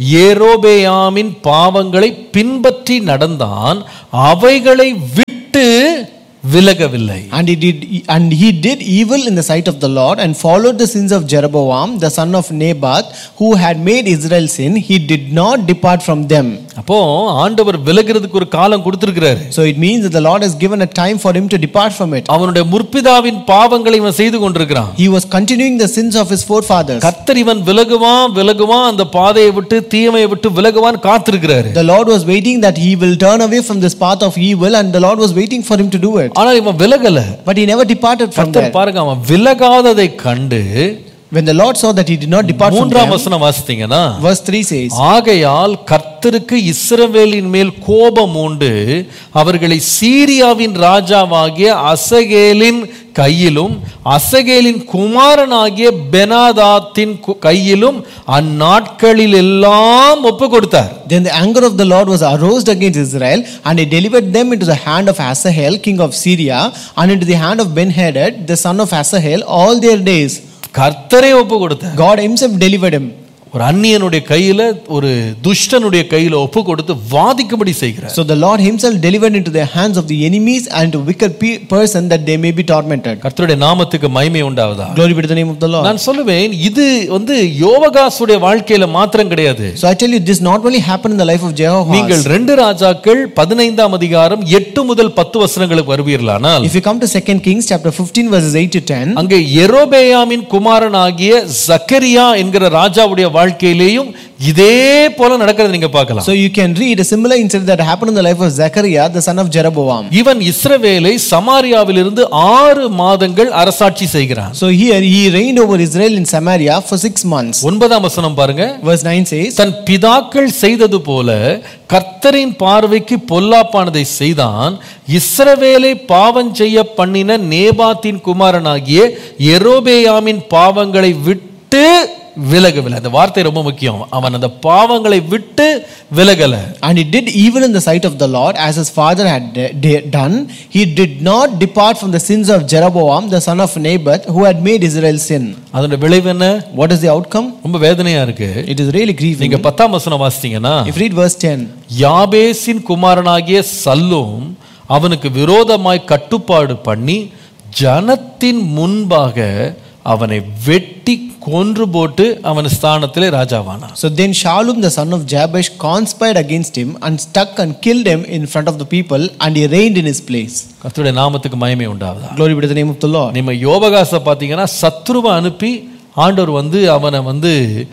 ஏரோபேயாமின் பாவங்களை பின்பற்றி நடந்தான் அவைகளை விட்டு விலகவில்லை And he did and he did evil in the sight of the Lord and followed the sins of Jeroboam, the son of Nebat, who had made Israel sin. He did not depart from them. அப்போ ஆண்டவர் விலகிறதுக்கு ஒரு காலம் கொடுத்திருக்கிறாரு So it means that the Lord has given a time for him to depart from it. அவனுடைய முற்பிதாவின் பாவங்களை இவன் செய்து கொண்டிருக்கிறான் He was continuing the sins of his forefathers. கர்த்தர் இவன் விலகுவான் விலகுவான் அந்த பாதையை விட்டு தீமையை விட்டு விலகுவான் காத்திருக்கிறாரு The Lord was waiting that he will turn away from this path of evil, and the Lord was waiting for him to do it. ஆனா இவன் விலகல But he never departed from கர்த்தர் there. பாருங்க அவன் விலகாததை கண்டு When the Lord saw that he did not depart from மூன்றாம் them, வசனம் வாசித்தீங்கன்னா verse 3 says, ஆகையால் கர்த்தருக்கு இஸ்ரவேலின் மேல் கோபம் உண்டு அவர்களை சீரியாவின் ராஜாவாகிய அசகேலின் கையிலும் அசகேலின் குமாரனாகிய பெனாதாத்தின் கு- கையிலும் அந்நாட்களில் எல்லாம் ஒப்பு கொடுத்தார் Then the anger of the Lord was aroused against Israel, and he delivered them into the hand of Asahel, king of Syria, and into the hand of Ben-Hadad, the son of Asahel, all their days. கர்த்தரே ஒப்பு கொடுத்தார் God himself delivered him. ஒரு அந்நியனுடைய கையில ஒரு துஷ்டனுடைய கையில ஒப்பு கொடுத்து வாதிக்கும்படி செய்கிறார் So the Lord himself delivered into the hands of the enemies and to wicked pe- person that they may be tormented. கர்த்தருடைய நாமத்துக்கு மகிமை உண்டாவதா Glory be to the name of the Lord. நான் சொல்லுவேன் இது வந்து யோவகாசுடைய வாழ்க்கையில மாத்திரம் கிடையாது So I tell you, this not only happened in the life of நீங்கள் Jehoahaz. ரெண்டு ராஜாக்கள் பதினைந்தாம் அதிகாரம் எட்டு முதல் பத்து வசனங்களுக்கு வருவீர்களானால் If you come to 2 Kings chapter 15 verses 8 to 10, அங்கே எரோபேயாமின் குமாரனாகிய சக்கரியா என்கிற ராஜாவுடைய வாழ்க்கையிலேயும் இதே போல நடக்கிறது நீங்க பார்க்கலாம் so you can read a similar incident that happened in the life of Zechariah, the son of Jeroboam. இவன் இஸ்ரவேலை சமாரியாவிலிருந்து ஆறு மாதங்கள் அரசாட்சி செய்கிறான் So here he reigned over Israel in Samaria for six months. ஒன்பதாம் வசனம் பாருங்க Verse 9 says, தன் பிதாக்கள் செய்தது போல கர்த்தரின் பார்வைக்கு பொல்லாப்பானதை செய்தான் இஸ்ரவேலை பாவம் செய்ய பண்ணின நேபாத்தின் குமாரனாகிய எரோபேயாமின் பாவங்களை விட்டு விலகவில்லை அந்த வார்த்தை ரொம்ப முக்கியம் அவன் அந்த பாவங்களை விட்டு விலகல And he did evil in the sight of the Lord as his father had de- de- done. He did not depart from the sins of Jeroboam, the son of Nebat, who had made Israel sin. அதோட விளைவு என்ன What is the outcome? ரொம்ப வேதனையா இருக்கு It is really grieving. நீங்க பத்தாம் வசனம் வாசித்தீங்கன்னா If you read verse 10, யாபேசின் குமாரனாகிய சல்லும் அவனுக்கு விரோதமாய் கட்டுப்பாடு பண்ணி ஜனத்தின் முன்பாக அவனை வெட்டி கொன்று போட்டு அவன் ஸ்தானத்திலே ராஜாவானான் So then Shalom the son of Jabesh conspired against him and stuck and killed him in front of the people and he reigned in his place. கர்த்தருடைய நாமத்துக்கு மகிமை உண்டாவதா Glory be to the name of the Lord. நம்ம யோபகாச பார்த்தீங்கன்னா சத்ருவை அனுப்பி ஆண்டவர் வந்து அவனை வந்து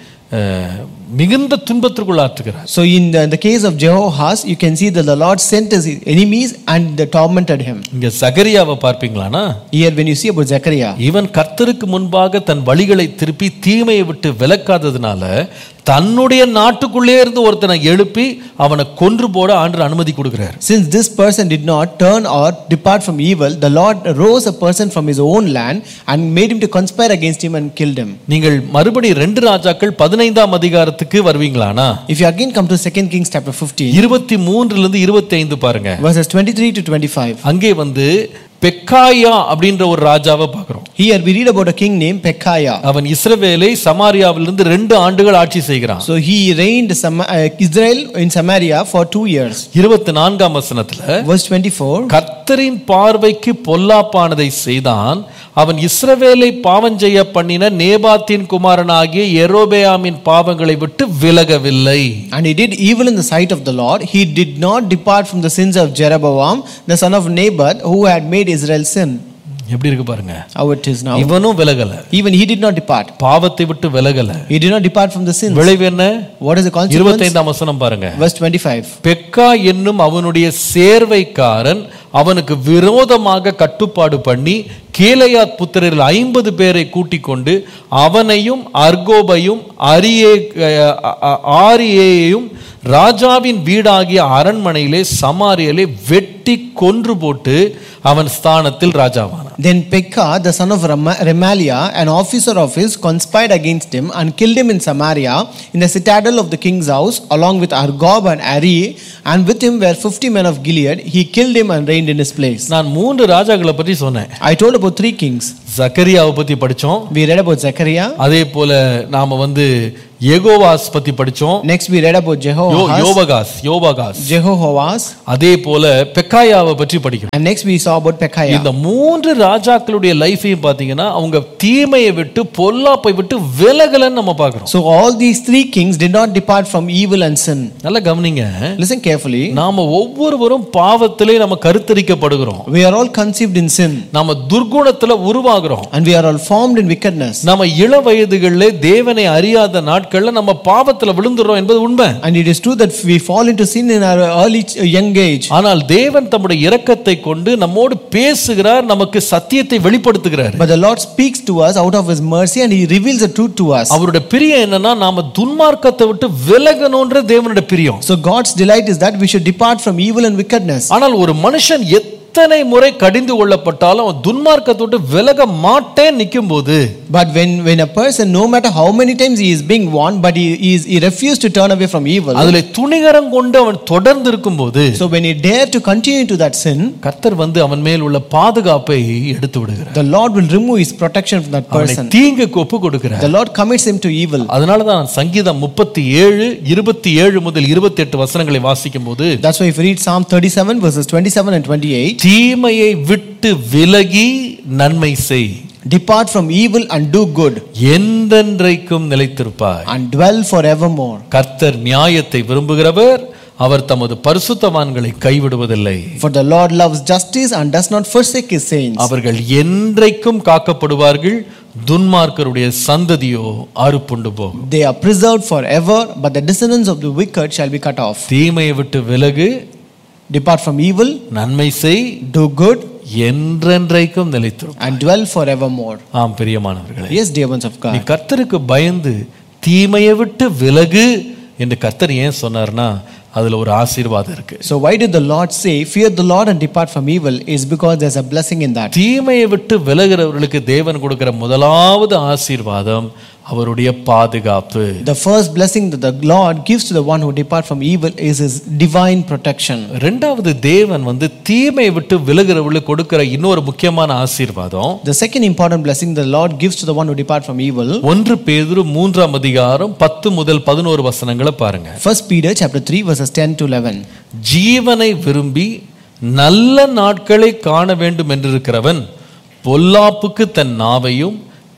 அஹ், மிகுந்த துன்பத்திற்குள்ளாற்றுகிறார் So in the, in the case of Jehoahaz, you can see that the Lord sent his enemies and they tormented him. இங்க சகரியாவை பார்ப்பீங்களானா Here when you see about Zechariah, இவன் கர்த்தருக்கு முன்பாக தன் வழிகளை திருப்பி தீமையை விட்டு விலக்காததுனால தன்னுடைய நாட்டுக்குள்ளே இருந்து ஒருத்தனை எழுப்பி அவனை கொன்று போட ஆண்டு அனுமதி கொடுக்கிறார் since this person did not turn or depart from evil, the Lord rose a person from his own land and made him to conspire against him and killed him. நீங்கள் மறுபடி ரெண்டு ராஜாக்கள் பதினைந்தாம் அதிகாரத்துக்கு வருவீங்களானா If you again come to 2 Kings chapter 15, இருபத்தி மூன்றுல இருந்து இருபத்தி ஐந்து பாருங்க verses 23 to 25, அங்கே வந்து பெக்காயா அப்படின்ற ஒரு ராஜாவை பார்க்கிறோம் here we read about a king named Pekahiah. அவன் இஸ்ரவேலை சமாரியாவிலிருந்து ரெண்டு ஆண்டுகள் ஆட்சி செய்கிறான் So he reigned Sama- uh, Israel in Samaria for two years. இருபத்தி நான்காம் வசனத்துல Verse 24, கர்த்தரின் பார்வைக்கு பொல்லாப்பானதை செய்தான் அவன் இஸ்ரவேலை பாவம் செய்ய பண்ணின நேபாத்தின் குமாரனாகிய எரோபேயாமின் பாவங்களை விட்டு விலகவில்லை And he did evil in the sight of the Lord. He did not depart from the sins of Jeroboam, the son of Nebat, who had made Israel sin. எப்படி இருக்கு பாருங்க How it is now. இவனும் விலகல Even he did not depart. பாவத்தை விட்டு விலகல He did not depart from the sins. விளைவு என்ன What is the consequence? இருபத்தைந்தாம் வசனம் பாருங்க Verse 25. பெக்கா என்னும் அவனுடைய சேர்வைக்காரன் அவனுக்கு விரோதமாக கட்டுப்பாடு பண்ணி கீலேயாத் புத்திரரில் ஐம்பது பேரை கூட்டிக் கொண்டு அவனையும் அர்கோபையும் அரியே அ- அ- ஆரியேயையும் ராஜாவின் வீடாகிய அரண்மனையிலே சமாரியலே வெட்டி கொன்று போட்டு அவன் ஸ்தானத்தில் ராஜாவானான் Then Pekah, the son of Rama- Remaliah, an officer of his, conspired against him and killed him in Samaria, in the citadel of the king's house, along with Argob and Ari, and with him were fifty men of Gilead. He killed him and reigned in his place. நான் மூன்று ராஜாக்களை பற்றி சொன்னேன் I told about three kings. ஜக்கரியாவை பத்தி படிச்சோம் We read about Zechariah. அதே போல நாம வந்து எகோவாஸ் பத்தி படிச்சோம் Next, we read about yo- Jehoahaz, யோபகாஸ் யோபகாஸ் Jehoahaz, அதே போல பெக்காயாவை பற்றி படிக்கணும் and next we saw about Pekahiah. இந்த மூன்று ராஜாக்களுடைய லைஃபையும் பாத்தீங்கன்னா அவங்க தீமையை விட்டு பொல்லாப்பை விட்டு விலகலன்னு நம்ம பார்க்கிறோம் So all these three kings did not depart from evil and sin. நல்லா கவனிங்க Listen carefully. நாம ஒவ்வொருவரும் பாவத்திலே நம்ம கருத்தரிக்கப்படுகிறோம் We are all conceived in sin, நாம துர்குணத்துல உருவாகிறோம் and we are all formed in wickedness. நம்ம இள வயதுகளிலே தேவனை அறியாத நாட்கள்ல நம்ம பாவத்துல விழுந்துடுறோம் என்பது உண்மை And it is true that we fall into sin in our early ch- young age. ஆனால் தேவன் தம்முடைய இரக்கத்தை கொண்டு நம்மோடு பேசுகிறார் நமக்கு சத்தியத்தை வெளிப்படுத்துகிறார் But the Lord speaks to us out of His mercy and He reveals the truth to us. அவருடைய பிரியம் என்னன்னா நாம துன்மார்க்கத்தை விட்டு விலகணும்ன்ற தேவனுடைய பிரியம் So God's delight is that we should depart from evil and wickedness. ஆனால் ஒரு மனுஷன் எத்தனை முறை கடிந்து கொள்ளப்பட்டாலும் அவன் துன்மார்க்கத்தை விட்டு விலக மாட்டேன் நிற்கும் போது But when, when a person, no matter how many times he is being warned, but he, he, is, he refused to turn away from evil. அதுல துணிகரம் கொண்டு அவன் தொடர்ந்து இருக்கும்போது So when he dare to continue to that sin, கர்த்தர் வந்து அவன் மேல் உள்ள பாதுகாப்பை எடுத்து விடுகிறார் the Lord will remove His protection from that அவனை person. தீங்குக்கு ஒப்பு கொடுக்கிறார் The Lord commits him to evil. அதனாலதான் சங்கீதம் முப்பத்தி ஏழு இருபத்தி ஏழு முதல் இருபத்தி எட்டு வசனங்களை வாசிக்கும் போது That's why if you read Psalm 37 verses 27 and 28, தீமையை விட்டு விலகி நன்மை செய் depart from evil and do good என்றென்றைக்கும் நிலைத்திருப்பாய் and dwell forevermore. கர்த்தர் நியாயத்தை விரும்புகிறவர் அவர் தமது பரிசுத்தவான்களை கைவிடுவதில்லை For the Lord loves justice and does not forsake his saints. அவர்கள் என்றைக்கும் காக்கப்படுவார்கள் துன்மார்க்கருடைய சந்ததியோ அறுப்புண்டு போகும் They are preserved forever, but the descendants of the wicked shall be cut off. தீமையை விட்டு விலகு Depart from evil, நன்மை செய் do good, என்றென்றைக்கும் நிலைத்திருக்கும் and dwell forevermore. ஆம் பிரியமானவர்களே Yes, dear ones of நீ God. கர்த்தருக்கு பயந்து தீமையை விட்டு விலகு என்று கர்த்தர் ஏன் சொன்னார்னா அதுல ஒரு ஆசீர்வாதம் இருக்கு So, why did the Lord say, Fear the Lord and depart from evil? Is because there's a blessing in that. தீமையை விட்டு விலகிறவர்களுக்கு தேவன் கொடுக்கிற முதலாவது ஆசீர்வாதம் அவருடைய பாதுகாப்பு The first blessing that the Lord gives to the one who depart from evil is his divine protection. ரெண்டாவது தேவன் வந்து தீமையை விட்டு விலகிறவர்களுக்கு கொடுக்கிற இன்னொரு முக்கியமான ஆசீர்வாதம் The second important blessing the Lord gives to the one who depart from evil. ஒன்று பேதுரு மூன்றாம் அதிகாரம் பத்து முதல் பதினோரு வசனங்களை பாருங்க First Peter chapter 3 verses 10 to 11. ஜீவனை விரும்பி நல்ல நாட்களை காண வேண்டும் என்றிருக்கிறவன் பொல்லாப்புக்கு தன் நாவையும்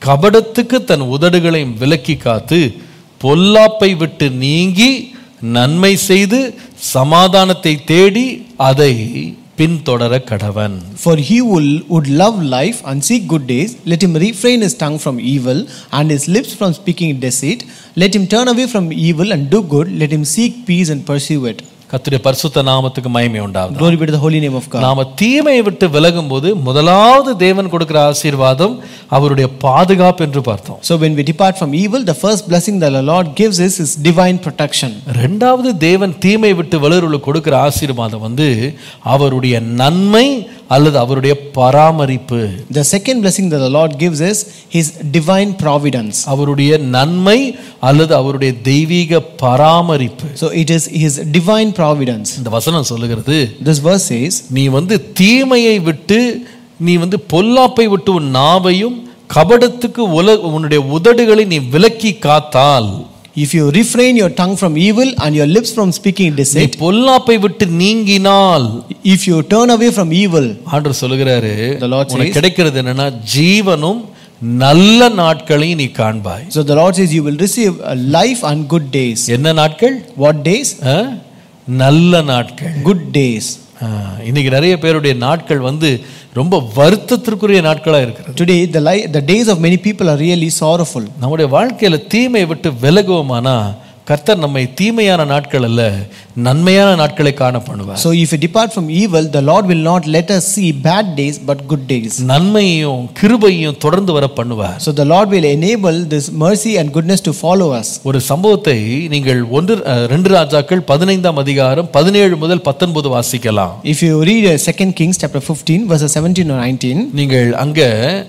கபடத்துக்கு தன் உதடுகளையும் விலக்கி காத்து பொல்லாப்பை விட்டு நீங்கி நன்மை செய்து சமாதானத்தை தேடி அதை பின்தொடர கடவன் For he will, would love life and seek good days, let him refrain his tongue from evil and his lips from speaking deceit. Let him turn away from evil and do good. Let him seek peace and pursue it. கர்த்தருடைய பரிசுத்த நாமத்துக்கு மகிமை உண்டாகும் Glory be to the holy name of God. நாம தீமையை விட்டு விலகும் போது முதலாவது தேவன் கொடுக்கிற ஆசீர்வாதம் அவருடைய பாதுகாப்பு என்று பார்த்தோம் So when we depart from evil, the first blessing that the Lord gives is his divine protection. ரெண்டாவது தேவன் தீமை விட்டு விலருளுக்கு கொடுக்கிற ஆசீர்வாதம் வந்து அவருடைய நன்மை அல்லது அவருடைய பராமரிப்பு The second blessing that the Lord gives is his divine providence. அவருடைய நன்மை அல்லது அவருடைய தெய்வீக பராமரிப்பு So it is his divine providence. இந்த வசனம் சொல்லுகிறது This verse says, நீ வந்து தீமையை விட்டு நீ வந்து பொல்லாப்பை விட்டு உன் நாவையும் கபடத்துக்கு உல உன்னுடைய உதடுகளை நீ விலக்கி காத்தால் If you refrain your tongue from evil and your lips from speaking நீ deceit, பொல்லாப்பை விட்டு நீங்கினால் if you turn away from evil, ஆண்டவர் சொல்லுகிறாரு The Lord உனக்கு says- கிடைக்கிறது என்னன்னா ஜீவனும் நல்ல நாட்களையும் நீ காண்பாய் so the Lord says you will receive a life and good days. என்ன நாட்கள் What days? ஆ? நல்ல நாட்கள் Good days. ஆ, இன்னைக்கு நிறைய பேருடைய நாட்கள் வந்து ரொம்ப வருத்தத்திற்குரிய நாட்களா இருக்கிறது Today, the, li- the days of many people are really sorrowful. நம்முடைய வாழ்க்கையில தீமையை விட்டு விலகுவோமானா கர்த்தர் நம்மை தீமையான நாட்கள் அல்ல நன்மையான நாட்களை காண பண்ணுவார் So if you depart from evil, the Lord will not let us see bad days but good days. நன்மையையும் கிருபையும் தொடர்ந்து வர பண்ணுவார் So the Lord will enable this mercy and goodness to follow us. ஒரு சம்பவத்தை நீங்கள் ஒன்று அஹ், ரெண்டு ராஜாக்கள் பதினைந்தாம் அதிகாரம் பதினேழு முதல் பத்தொன்பது வாசிக்கலாம் If you read uh, 2 Kings chapter 15 verses 17 or 19, நீங்கள் அங்க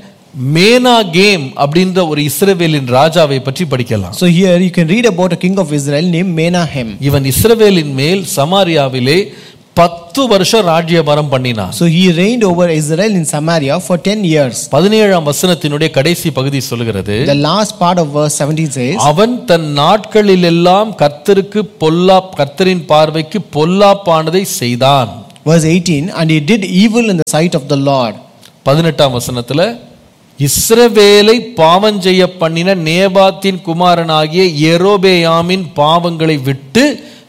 மேனா கேம் அப்படின்ற ஒரு இஸ்ரவேலின் ராஜாவை பற்றி படிக்கலாம் so here you can read about a king of Israel named Menahem. இவன் இஸ்ரவேலின் மேல் சமாரியாவிலே பத்து வருஷம் ராஜ்யபாரம் பண்ணினான் So he reigned over Israel in Samaria for 10 years. பதினேழாம் வசனத்தினுடைய கடைசி பகுதி சொல்லுகிறது The last part of verse 17 says, அவன் தன் நாட்களில் எல்லாம் கர்த்தருக்கு பொல்லா கர்த்தரின் பார்வைக்கு பொல்லாப்பானதை செய்தான் verse 18, and he did evil in the sight of the Lord. பதினெட்டாம் வசனத்துல இஸ்ரவேலை பாவம் செய்ய பண்ணின நேபாத்தின் குமாரனாகிய எரோபேயாமின் பாவங்களை விட்டு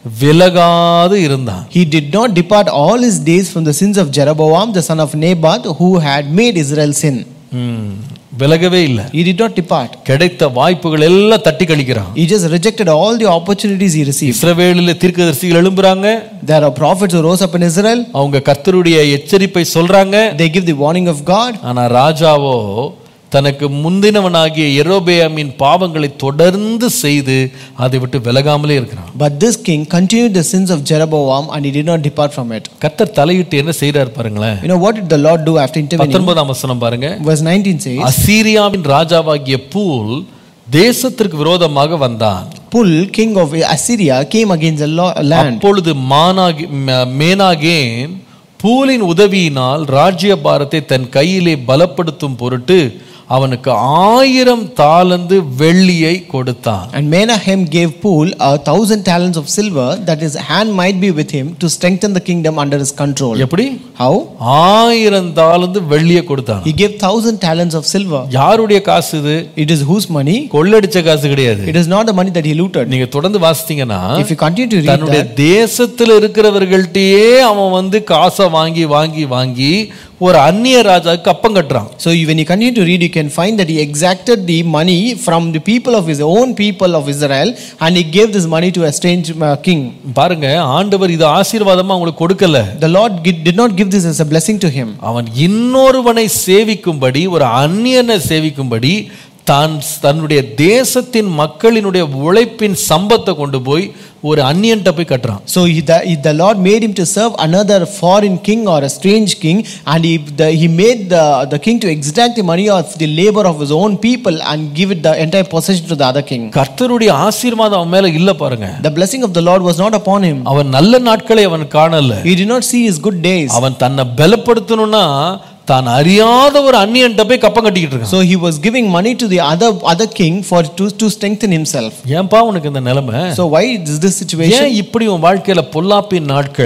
விலகாது இருந்தான் He did not depart all his days from the sins of Jeroboam, the son of Nebat, who had made Israel sin. ம், விலகவே இல்லை He did not depart. கிடைத்த வாய்ப்புகள் எல்லாம் தட்டி கழிக்கிறான் He just rejected all the opportunities he received. இஸ்ரவேலில் தீர்க்கதரிசிகள் எழும்புறாங்க There are prophets who rose up in Israel. அவங்க கர்த்தருடைய எச்சரிப்பை சொல்றாங்க They give the warning of God. ஆனா ராஜாவோ தனக்கு முந்தினவனாகிய எரோபேயாமின் பாவங்களை தொடர்ந்து செய்து அதை விட்டு விலகாமலே இருக்கிறான் But this king continued the sins of Jeroboam and he did not depart from it. கர்த்தர் தலையிட்டு என்ன செய்றார் பாருங்களேன் You know what did the Lord do after intervening? பத்தொன்பதாம் வசனம் பாருங்க Verse 19 says, அசீரியாவின் ராஜாவாகிய பூல் தேசத்திற்கு விரோதமாக வந்தான் Pul, king of Assyria, came against the lo- land. அப்பொழுது மானாகி ம- மேனாகேம் பூலின் உதவியினால் ராஜ்ய பாரத்தை தன் கையிலே பலப்படுத்தும் பொருட்டு அவனுக்கு ஆயிரம் தாளந்து வெள்ளியை கொடுத்தான் And Menahem gave Pul a thousand talents of silver that his hand might be with him to strengthen the kingdom under his control. எப்படி How? ஆயிரம் தாளந்து வெள்ளியை கொடுத்தான் He gave thousand talents of silver. யாருடைய காசு இது It is whose money? கொள்ளடிச்ச காசு கிடையாது It is not the money that he looted. நீங்க தொடர்ந்து வாசித்தீங்கன்னா If you continue to read தன்னுடைய that, தேசத்துல இருக்கிறவர்கள்ட்டயே அவன் வந்து காசை வாங்கி வாங்கி வாங்கி ஒரு அந்நிய ராஜாவுக்கு அப்பம் கட்டுறான் so you- when you continue to read, you can find that he exacted the money from the people of his own people of Israel and he gave this money to a strange uh, king. பாருங்க ஆண்டவர் இது ஆசீர்வாதமா அவங்களுக்கு கொடுக்கல The Lord gi- did not give this as a blessing to him. அவன் இன்னொருவனை சேவிக்கும்படி ஒரு அந்நியனை சேவிக்கும்படி தான் தன்னுடைய தேசத்தின் மக்களினுடைய உழைப்பின் சம்பத்தை கொண்டு போய் ஒரு அந்நியன்ட்ட போய் கட்டுறான் So he, the, he- the Lord made him to serve another foreign king or a strange king, and he, the, he made the, the king to exact the money of the labor of his own people and give it the entire possession to the other king. கர்த்தருடைய ஆசீர்வாதம் அவன் மேல இல்ல பாருங்க The blessing of the Lord was not upon him. அவன் நல்ல நாட்களை அவன் காணல He did not see his good days. அவன் தன்னை பலப்படுத்தணும்னா தான் அறியாத ஒரு அந்நியன்ட்ட போய் கப்பம் கட்டிக்கிட்டு இருக்கான் So he was giving money to the other other king for to, to strengthen himself. ஏன்பா உனக்கு இந்த நிலைமை So why is this situation? ஏன் இப்படி உன் வாழ்க்கையில பொல்லாப்பின் நாட்கள்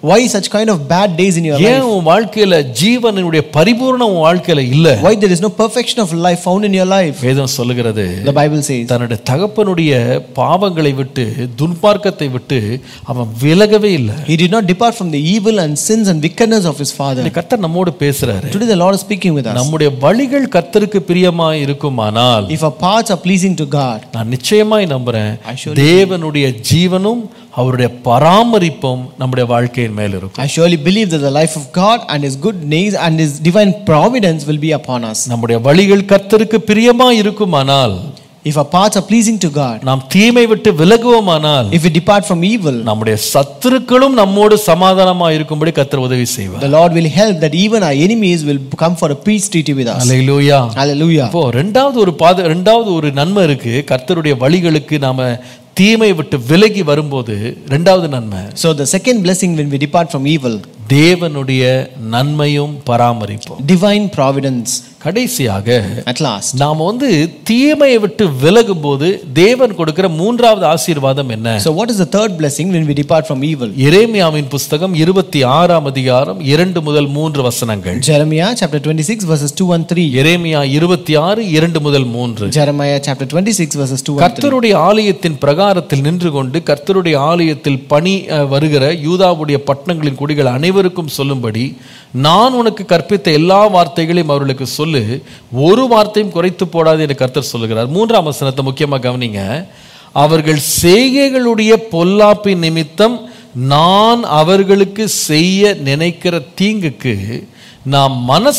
Why such kind of bad days in your life? ஏன் உன் வாழ்க்கையில ஜீவனுடைய பரிபூர்ணம் உன் வாழ்க்கையில இல்ல Why there is no perfection of life found in your life? வேதம் சொல்லுகிறது The Bible says. தன்னுடைய தகப்பனுடைய பாவங்களை விட்டு துன்பார்க்கத்தை விட்டு அவன் விலகவே இல்லை He did not depart from the evil and sins and wickedness of his father. இந்த கர்த்தர் நம்மோடு பேசுறாரு Today the Lord is speaking with us. நம்முடைய வழிகள் கர்த்தருக்கு பிரியமா இருக்குமானால் If our paths are pleasing to God, நான் நிச்சயமாய் நம்புறேன் I surely தேவனுடைய ஜீவனும் அவருடைய பராமரிப்பும் நம்முடைய வாழ்க்கையின் மேல் இருக்கும் I surely believe that the life of God and His good names and His divine providence will be upon us. நம்முடைய வழிகள் கர்த்தருக்கு பிரியமா இருக்குமானால் If our paths are pleasing to God, நாம் தீமை விட்டு விலகுவோமானால் if we depart from evil, நம்முடைய சத்துருக்களும் நம்மோடு சமாதானமா இருக்கும்படி கர்த்தர் உதவி செய்வார் the Lord will help that even our enemies will come for a peace treaty with us. Hallelujah Hallelujah. அப்போ ரெண்டாவது ஒரு பாத ரெண்டாவது ஒரு நன்மை இருக்கு கர்த்தருடைய வழிகளுக்கு நாம தீமை விட்டு விலகி வரும்போது ரெண்டாவது நன்மை So the second blessing when we depart from evil, தேவனுடைய நன்மையும் பராமரிப்பும் divine providence. கடைசியாக At last, நாம வந்து தீமையை விட்டு விலகும் போது தேவன் கொடுக்கிற மூன்றாவது ஆசீர்வாதம் என்ன so what is the third blessing when we depart from evil? எரேமியாவின் புஸ்தகம் இருபத்தி ஆறாம் அதிகாரம் இரண்டு முதல் மூன்று வசனங்கள் Jeremiah chapter 26 verses 2 and 3. எரேமியா இருபத்தி ஆறு இரண்டு முதல் மூன்று Jeremiah chapter 26 verses 2 and 3. கர்த்தருடைய ஆலயத்தின் பிரகாரத்தில் நின்று கொண்டு கர்த்தருடைய ஆலயத்தில் பணி அஹ், வருகிற யூதாவுடைய பட்டணங்களின் குடிகள் அனைவருக்கும் சொல்லும்படி நான் உனக்கு கற்பித்த எல்லா வார்த்தைகளையும் அவர்களுக்கு சொல்லு ஒரு வார்த்தையும் குறைத்து போடாது என்று கர்த்தர் சொல்லுகிறார் மூன்றாம் வசனத்தை முக்கியமா கவனிங்க அவர்கள் செய்கைகளுடைய பொல்லாப்பின் நிமித்தம் நான் அவர்களுக்கு செய்ய நினைக்கிற தீங்குக்கு நாம்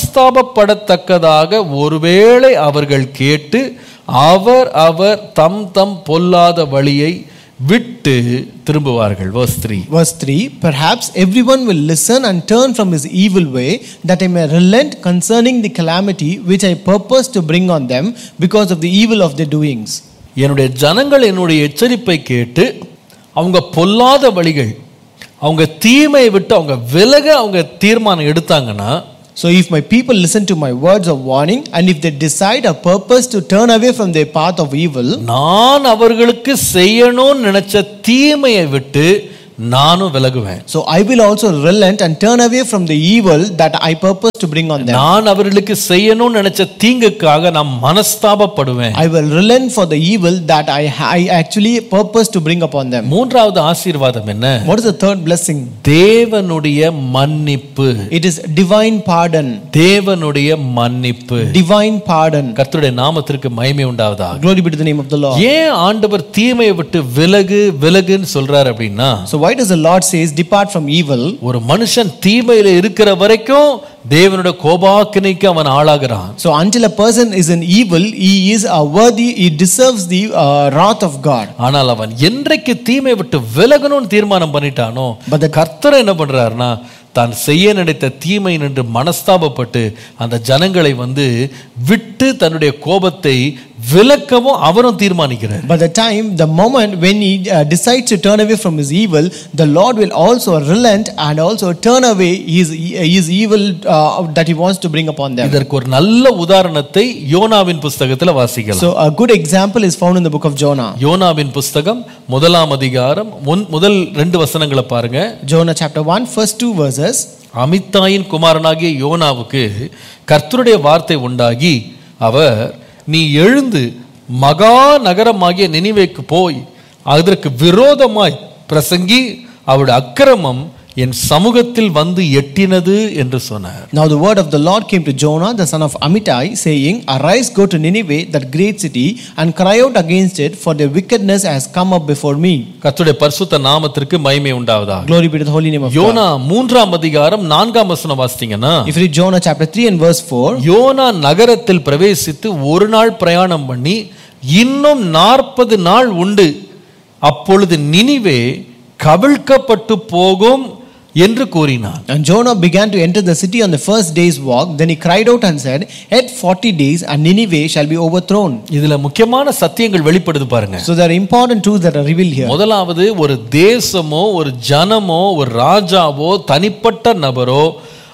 மனஸ்தாபப்படத்தக்கதாக ஒருவேளை அவர்கள் கேட்டு அவர் அவர் தம் தம் பொல்லாத வழியை விட்டு திரும்புவார்கள் verse 3 Verse 3 Perhaps everyone will listen and turn from his evil way, that I may relent concerning the calamity which I purpose to bring on them because of the evil of their doings. என்னுடைய ஜனங்கள் என்னுடைய எச்சரிப்பை கேட்டு அவங்க பொல்லாத வழிகள் அவங்க தீமையை விட்டு அவங்க விலக அவங்க தீர்மானம் எடுத்தாங்கன்னா So, if my people listen to my words of warning, and if they decide or purpose to turn away from their path of evil, நான் அவர்களுக்கு செய்யணும்னு நினைச்ச தீமையை விட்டு நானும் விலகுவேன் so I will also relent and turn away from the evil that I purpose to bring on them. நான் அவர்களுக்கு செய்யணும்னு நினைச்ச தீங்குக்காக நான் மனஸ்தாபப்படுவேன் I will relent for the evil that I, I actually purpose to bring upon them. மூன்றாவது ஆசீர்வாதம் என்ன What is the third blessing? தேவனுடைய மன்னிப்பு It is divine pardon. தேவனுடைய மன்னிப்பு Divine pardon. கர்த்தருடைய நாமத்திற்கு மகிமை உண்டாவதாக Glory be to the name of the Lord. ஏன் ஆண்டவர் தீமையை விட்டு விலகு விலகுன்னு சொல்றாரு அப்படின்னா So why does the Lord says depart from evil? ஒரு மனுஷன் தீமையில இருக்கிற வரைக்கும் தேவனுடைய கோபாக்கினைக்கு அவன் ஆளாகிறான் So until a person is in evil, he is a worthy, he deserves the uh, wrath of God. ஆனால் அவன் என்றைக்கு தீமை விட்டு விலகணும்னு தீர்மானம் பண்ணிட்டானோ But the- கர்த்தர் என்ன பண்றாருன்னா தான் செய்ய நினைத்த தீமை நின்று மனஸ்தாபப்பட்டு அந்த ஜனங்களை வந்து விட்டு தன்னுடைய கோபத்தை விலக்கவும் அவரும் தீர்மானிக்கிறார் By the time, the moment when he uh, decides to turn away from his evil, the Lord will also relent and also turn away his, his evil uh, that he wants to bring upon them. இதற்கு ஒரு நல்ல உதாரணத்தை யோனாவின் புஸ்தகத்துல வாசிக்கலாம் So a good example is found in the book of Jonah. யோனாவின் புஸ்தகம் முதலாம் அதிகாரம் முன்- முதல் ரெண்டு வசனங்களை பாருங்க Jonah chapter 1, first two verses. அமித்தாயின் குமாரனாகிய யோனாவுக்கு கர்த்தருடைய வார்த்தை உண்டாகி அவர் நீ எழுந்து மகா நகரமாகிய நினிவேக்கு போய் அதற்கு விரோதமாய் பிரசங்கி அவருடைய அக்கிரமம் என் சமூகத்தில் வந்து எட்டினது என்று சொன்னார் Now the word of the Lord came to Jonah, the son of Amittai, saying, Arise, go to Nineveh, that great city, and cry out against it, for their wickedness has come up before me. கர்த்தருடைய பரிசுத்த நாமத்திற்கு மகிமை உண்டாவதாக Glory be to the holy name of God. யோனா மூன்றாம் அதிகாரம் நான்காம் வசனம் வாசித்தீங்கன்னா If you read Jonah chapter 3 and verse 4, யோனா நகரத்தில் பிரவேசித்து ஒரு நாள் பிரயாணம் பண்ணி இன்னும் நாற்பது நாள் உண்டு அப்பொழுது நினிவே கவிழ்க்கப்பட்டு போகும் என்று கூறினான் and Jonah began to enter the city on the first day's walk. Then he cried out and said, Yet 40 days, and Nineveh shall be overthrown. இதுல முக்கியமான சத்தியங்கள் வெளிப்படுது பாருங்க So there are important truths that are revealed here. முதலாவது ஒரு தேசமோ ஒரு ஜனமோ ஒரு ராஜாவோ தனிப்பட்ட நபரோ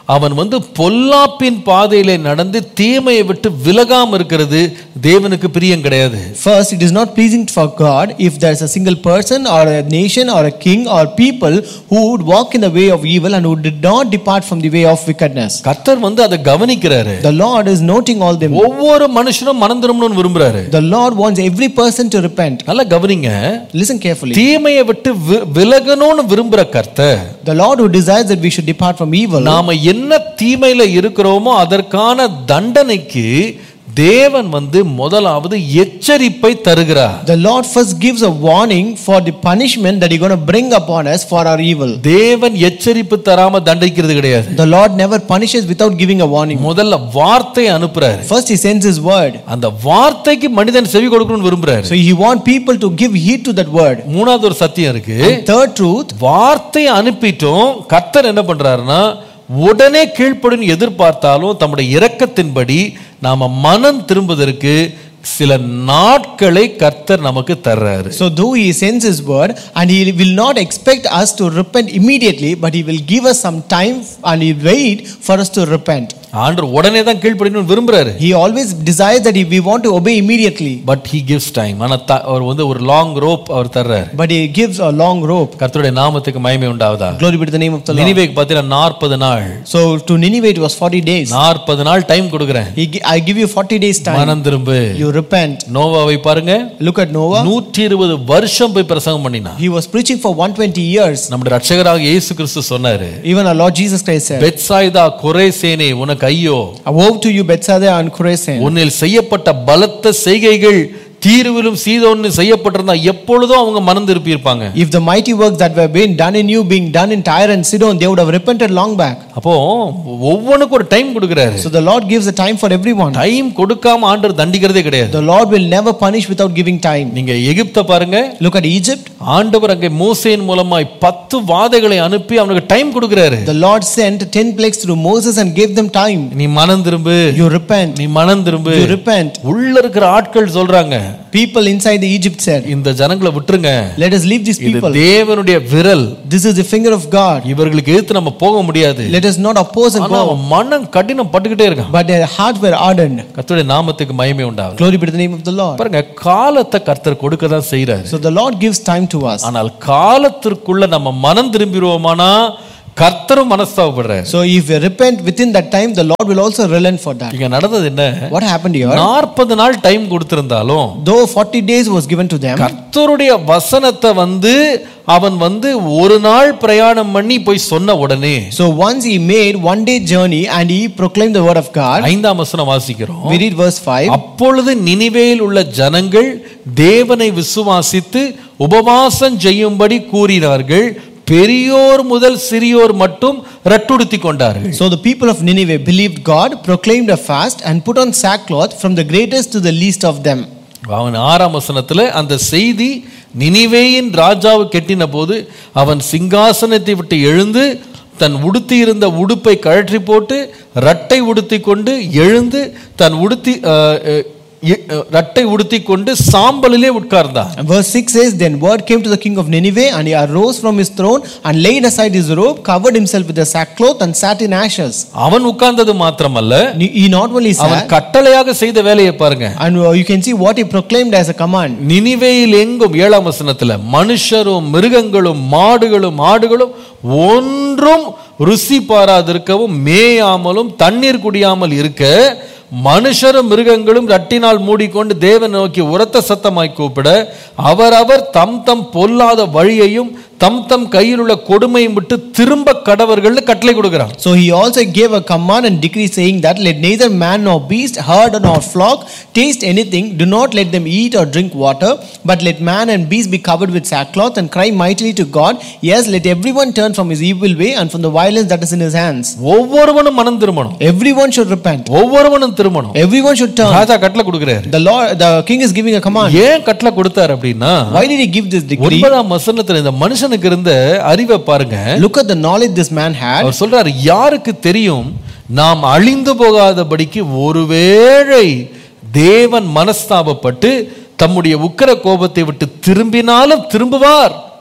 அவன் வந்து பொல்லாப்பின் பாதையிலே நடந்து தீமையை விட்டு விலகாம இருக்கிறது தேவனுக்கு பிரியம் கிடையாது First, it is not pleasing for God if there is a single person or a nation or a king or people who would walk in the way of evil and who did not depart from the way of wickedness. கர்த்தர் வந்து அதை கவனிக்கிறாரு The Lord is noting all them. ஒவ்வொரு மனுஷனும் மனம் திரும்பணும்னு விரும்புறாரு The Lord wants every person to repent. நல்லா கவனிங்க Listen carefully. தீமையை விட்டு வி- விலகணும்னு விரும்புற கர்த்தர் The Lord who desires that we should depart from evil, நாம என்ன தீமையில இருக்கிறோமோ அதற்கான தண்டனைக்கு தேவன் வந்து முதலாவது எச்சரிப்பை தருகிறார் the Lord first gives a warning for the punishment that He's going to bring upon us for our evil. தேவன் எச்சரிப்பு தராம தண்டிக்கிறது கிடையாது The Lord never punishes without giving a warning. முதல்ல வார்த்தை அனுப்புறாரு First, He sends His word. அந்த வார்த்தைக்கு மனிதன் செவி கொடுக்கணும்னு விரும்புறாரு So He wants people to give heed to that word. மூணாவது ஒரு சத்தியம் இருக்கு Third truth, வார்த்தை அனுப்பிட்டும் கர்த்தர் என்ன பண்றாருன்னா உடனே கீழ்ப்படும் எதிர்பார்த்தாலும் தம்முடைய இரக்கத்தின்படி நாம மனம் திரும்புவதற்கு சில நாட்களை கர்த்தர் நமக்கு தர்றாரு So though he sends his word and he will not expect us to repent immediately, but he will give us some time and he wait for us to repent. ஆண்டவர் உடனே தான் கீழ்ப்படினு விரும்புறாரு He always desires that if we want to obey immediately, but he gives time ஆனா த- அவர் வந்து ஒரு லாங் ரோப் அவர் தர்றாரு but he gives a long rope. கர்த்தருடைய நாமத்துக்கு மகிமை உண்டாவதா Glory be to the name of the Lord. நினைவேக்கு பார்த்தீங்கன்னா நாற்பது நாள் So to Nineveh it was 40 days. நாற்பது நாள் டைம் கொடுக்குறேன் He, gi- I give you 40 days time. மனம் திரும்பு You repent. நோவாவை பாருங்க Look at Noah. நூற்றி இருபது வருஷம் போய் பிரசங்கம் பண்ணினான் He was preaching for 120 years. நம்முடைய ரட்சகராக இயேசு கிறிஸ்து சொன்னாரு Even our Lord Jesus Christ said, Bethsaida குறைசேனே உனக்கு ஐயோ Woe to you Bethsaida and Chorazin. உன்னில் செய்யப்பட்ட பலத்த செய்கைகள் தீர்விலும் சீதோன்னு செய்யப்பட்டிருந்தா எப்பொழுதும் அவங்க மனம் திருப்பி இருப்பாங்க If the mighty works that were being done in you being done in Tyre and Sidon, they would have repented long back. அப்போ ஒவ்வொன்றுக்கும் ஒரு டைம் கொடுக்குறாரு So the Lord gives a time for everyone. Time கொடுக்காம ஆண்டவர் தண்டிக்கிறதே கிடையாது The Lord will never punish without giving time. நீங்க எகிப்த பாருங்க Look at Egypt. ஆண்டவர் அங்கே மோசேன் மூலமாய் பத்து வாதைகளை அனுப்பி அவனுக்கு டைம் கொடுக்குறாரு The Lord sent 10 plagues through Moses and gave them time. நீ மனம் திரும்பு You repent. நீ மனம் திரும்பு You repent. உள்ள இருக்கிற ஆட்கள் சொல்றாங்க People inside the Egypt said, இந்த ஜனங்களை விட்டுருங்க Let us leave these இது people. தேவனுடைய விரல் This is the finger of God. இவர்களுக்கு எதிர்த்து நம்ம போக முடியாது Let us not oppose and ஆனா go. அவன் மனம் கடினம் பட்டுக்கிட்டே இருக்கான் But their hearts were ardent. கர்த்தருடைய நாமத்துக்கு மகிமை உண்டாகும் Glory be to the name of the Lord. பாருங்க காலத்தை கர்த்தர் கொடுக்க தான் செய்யறாரு So the Lord gives time to us. ஆனால் காலத்திற்குள்ள நம்ம மனம் திரும்பிடுவோமானா கர்த்தரும் மனஸ்தாபப்படுறாரு So if we repent within that time, the Lord will also relent for that. இங்க நடந்தது என்ன What happened here? நாற்பது நாள் டைம் கொடுத்திருந்தாலும் Though 40 days was given to them, கர்த்தருடைய வசனத்தை வந்து அவன் வந்து ஒரு நாள் பிரயாணம் பண்ணி போய் சொன்ன உடனே so once he made one day journey and he proclaimed the word of God, ஐந்தாம் வசனம் வாசிக்கிறோம் we read verse 5. அப்பொழுது நினிவேயில் உள்ள ஜனங்கள் தேவனை விசுவாசித்து உபவாசம் செய்யும்படி கூறினார்கள் பெரியோர் முதல் சிறியோர் மட்டும் ரட்டுடுத்தி கொண்டார்கள் So the people of Nineveh believed God, proclaimed a fast, and put on sackcloth from the greatest to the least of them. அவன் ஆறாம் வசனத்துல அந்த செய்தி நினிவேயின் ராஜாவு கெட்டின போது அவன் சிங்காசனத்தை விட்டு எழுந்து தன் உடுத்தி இருந்த உடுப்பை கழற்றி போட்டு ரட்டை உடுத்தி கொண்டு எழுந்து தன் உடுத்தி அஹ், அஹ், இ- அஹ், ரட்டை உடுத்தி கொண்டு சாம்பலிலே உட்கார்ந்தான் And verse 6 says, Then word came to the king of Nineveh, and he arose from his throne and laid aside his robe, covered himself with a sackcloth, and sat in ashes. அவன் உட்கார்ந்தது மாத்திரமல்ல He not only அவன் sat, கட்டளையாக செய்த வேலையை பாருங்க and uh, you can see what he proclaimed as a command. நினிவேயில் எங்கும் ஏழாம் வசனத்துல மனுஷரும் மிருகங்களும் மாடுகளும் ஆடுகளும் ஒன்றும் ருசி பாராதிருக்கவும் மேயாமலும் தண்ணீர் குடியாமல் இருக்க மனுஷரும் மிருகங்களும் ரட்டினால் மூடிக்கொண்டு தேவன் நோக்கி உரத்த சத்தமாய் கூப்பிட அவரவர் தம் தம் பொல்லாத வழியையும் தம் தம் கையில் உள்ள கொடுமையும் விட்டு திரும்ப கடவர்கள்னு கட்டளை கொடுக்கிறான் So he also gave a command and decree saying that let neither man nor beast, herd nor flock taste anything, do not let them eat or drink water, but let man and beast be covered with sackcloth and cry mightily to God. Yes, let everyone turn from his evil way and from the violence that is in his hands. ஒவ்வொருவனும் மனம் திரும்பணும் Everyone should repent. ஒவ்வொருவனும் திரும்பணும் Everyone should turn. ராஜா கட்டளை கொடுக்கிறாரு The Lord, the king is giving a command. ஏன் கட்டளை கொடுத்தாரு அப்படின்னா Why did he give this decree? ஒன்பதாம் வசனத்துல இந்த மனுஷனுக்கு இருந்த அறிவை பாருங்க Look at the knowledge this man had. அவர் சொல்றாரு யாருக்கு தெரியும் நாம் அழிந்து போகாதபடிக்கு ஒருவேளை தேவன் மனஸ்தாபப்பட்டு தம்முடைய உக்கிர கோபத்தை விட்டு திரும்பினாலும் திரும்புவார்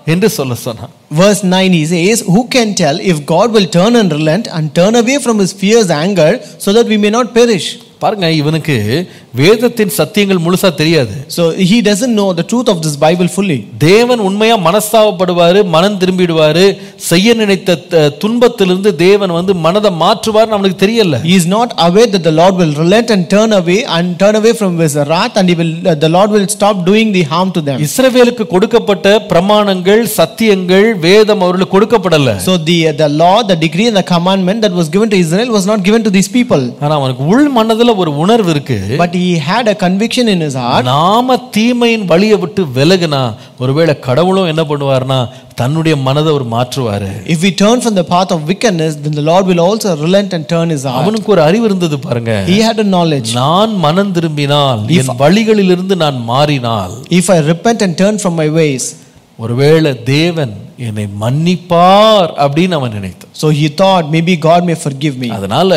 என்று சொல்ல சொன்னான் Verse 9 he says, Who can tell if God will turn and relent and turn away from his fierce anger so that we may not perish? பாருங்க இவனுக்கு வேதத்தின் சத்தியங்கள் முழுசா தெரியாது So he doesn't know the truth of this Bible fully. தேவன் உண்மையா மனஸ்தாபப்படுவாரு மனம் திரும்பிடுவாரு செய்ய நினைத்த த- துன்பத்திலிருந்து தேவன் வந்து மனதை மாற்றுவார் நம்மளுக்கு தெரியல He is not aware that the Lord will relent and turn away and turn away from his wrath and he will, uh, the Lord will stop doing the harm to them. இஸ்ரவேலுக்கு கொடுக்கப்பட்ட பிரமாணங்கள் சத்தியங்கள் வேதம் அவர்களுக்கு கொடுக்கப்படல So the, the law, the decree and the commandment that was given to Israel was not given to these people. ஆனா அவனுக்கு உள் மனதுல ஒரு உணர்வு இருக்கு But he had a conviction in his heart. நாம தீமையின் வழியை விட்டு விலகுனா ஒருவேளை கடவுளும் என்ன பண்ணுவார்னா தன்னுடைய மனதை அவர் மாற்றுவாரு If we turn from the path of wickedness, then the Lord will also relent and turn his heart. அவனுக்கு ஒரு அறிவு இருந்தது பாருங்க He had a knowledge. நான் மனம் திரும்பினால் என் வழிகளிலிருந்து நான் மாறினால் If I repent and turn from my ways, ஒருவேளை தேவன் என்னை மன்னிப்பார் அப்படின்னு அவன் நினைத்தான் so he thought maybe God may forgive me. அதனால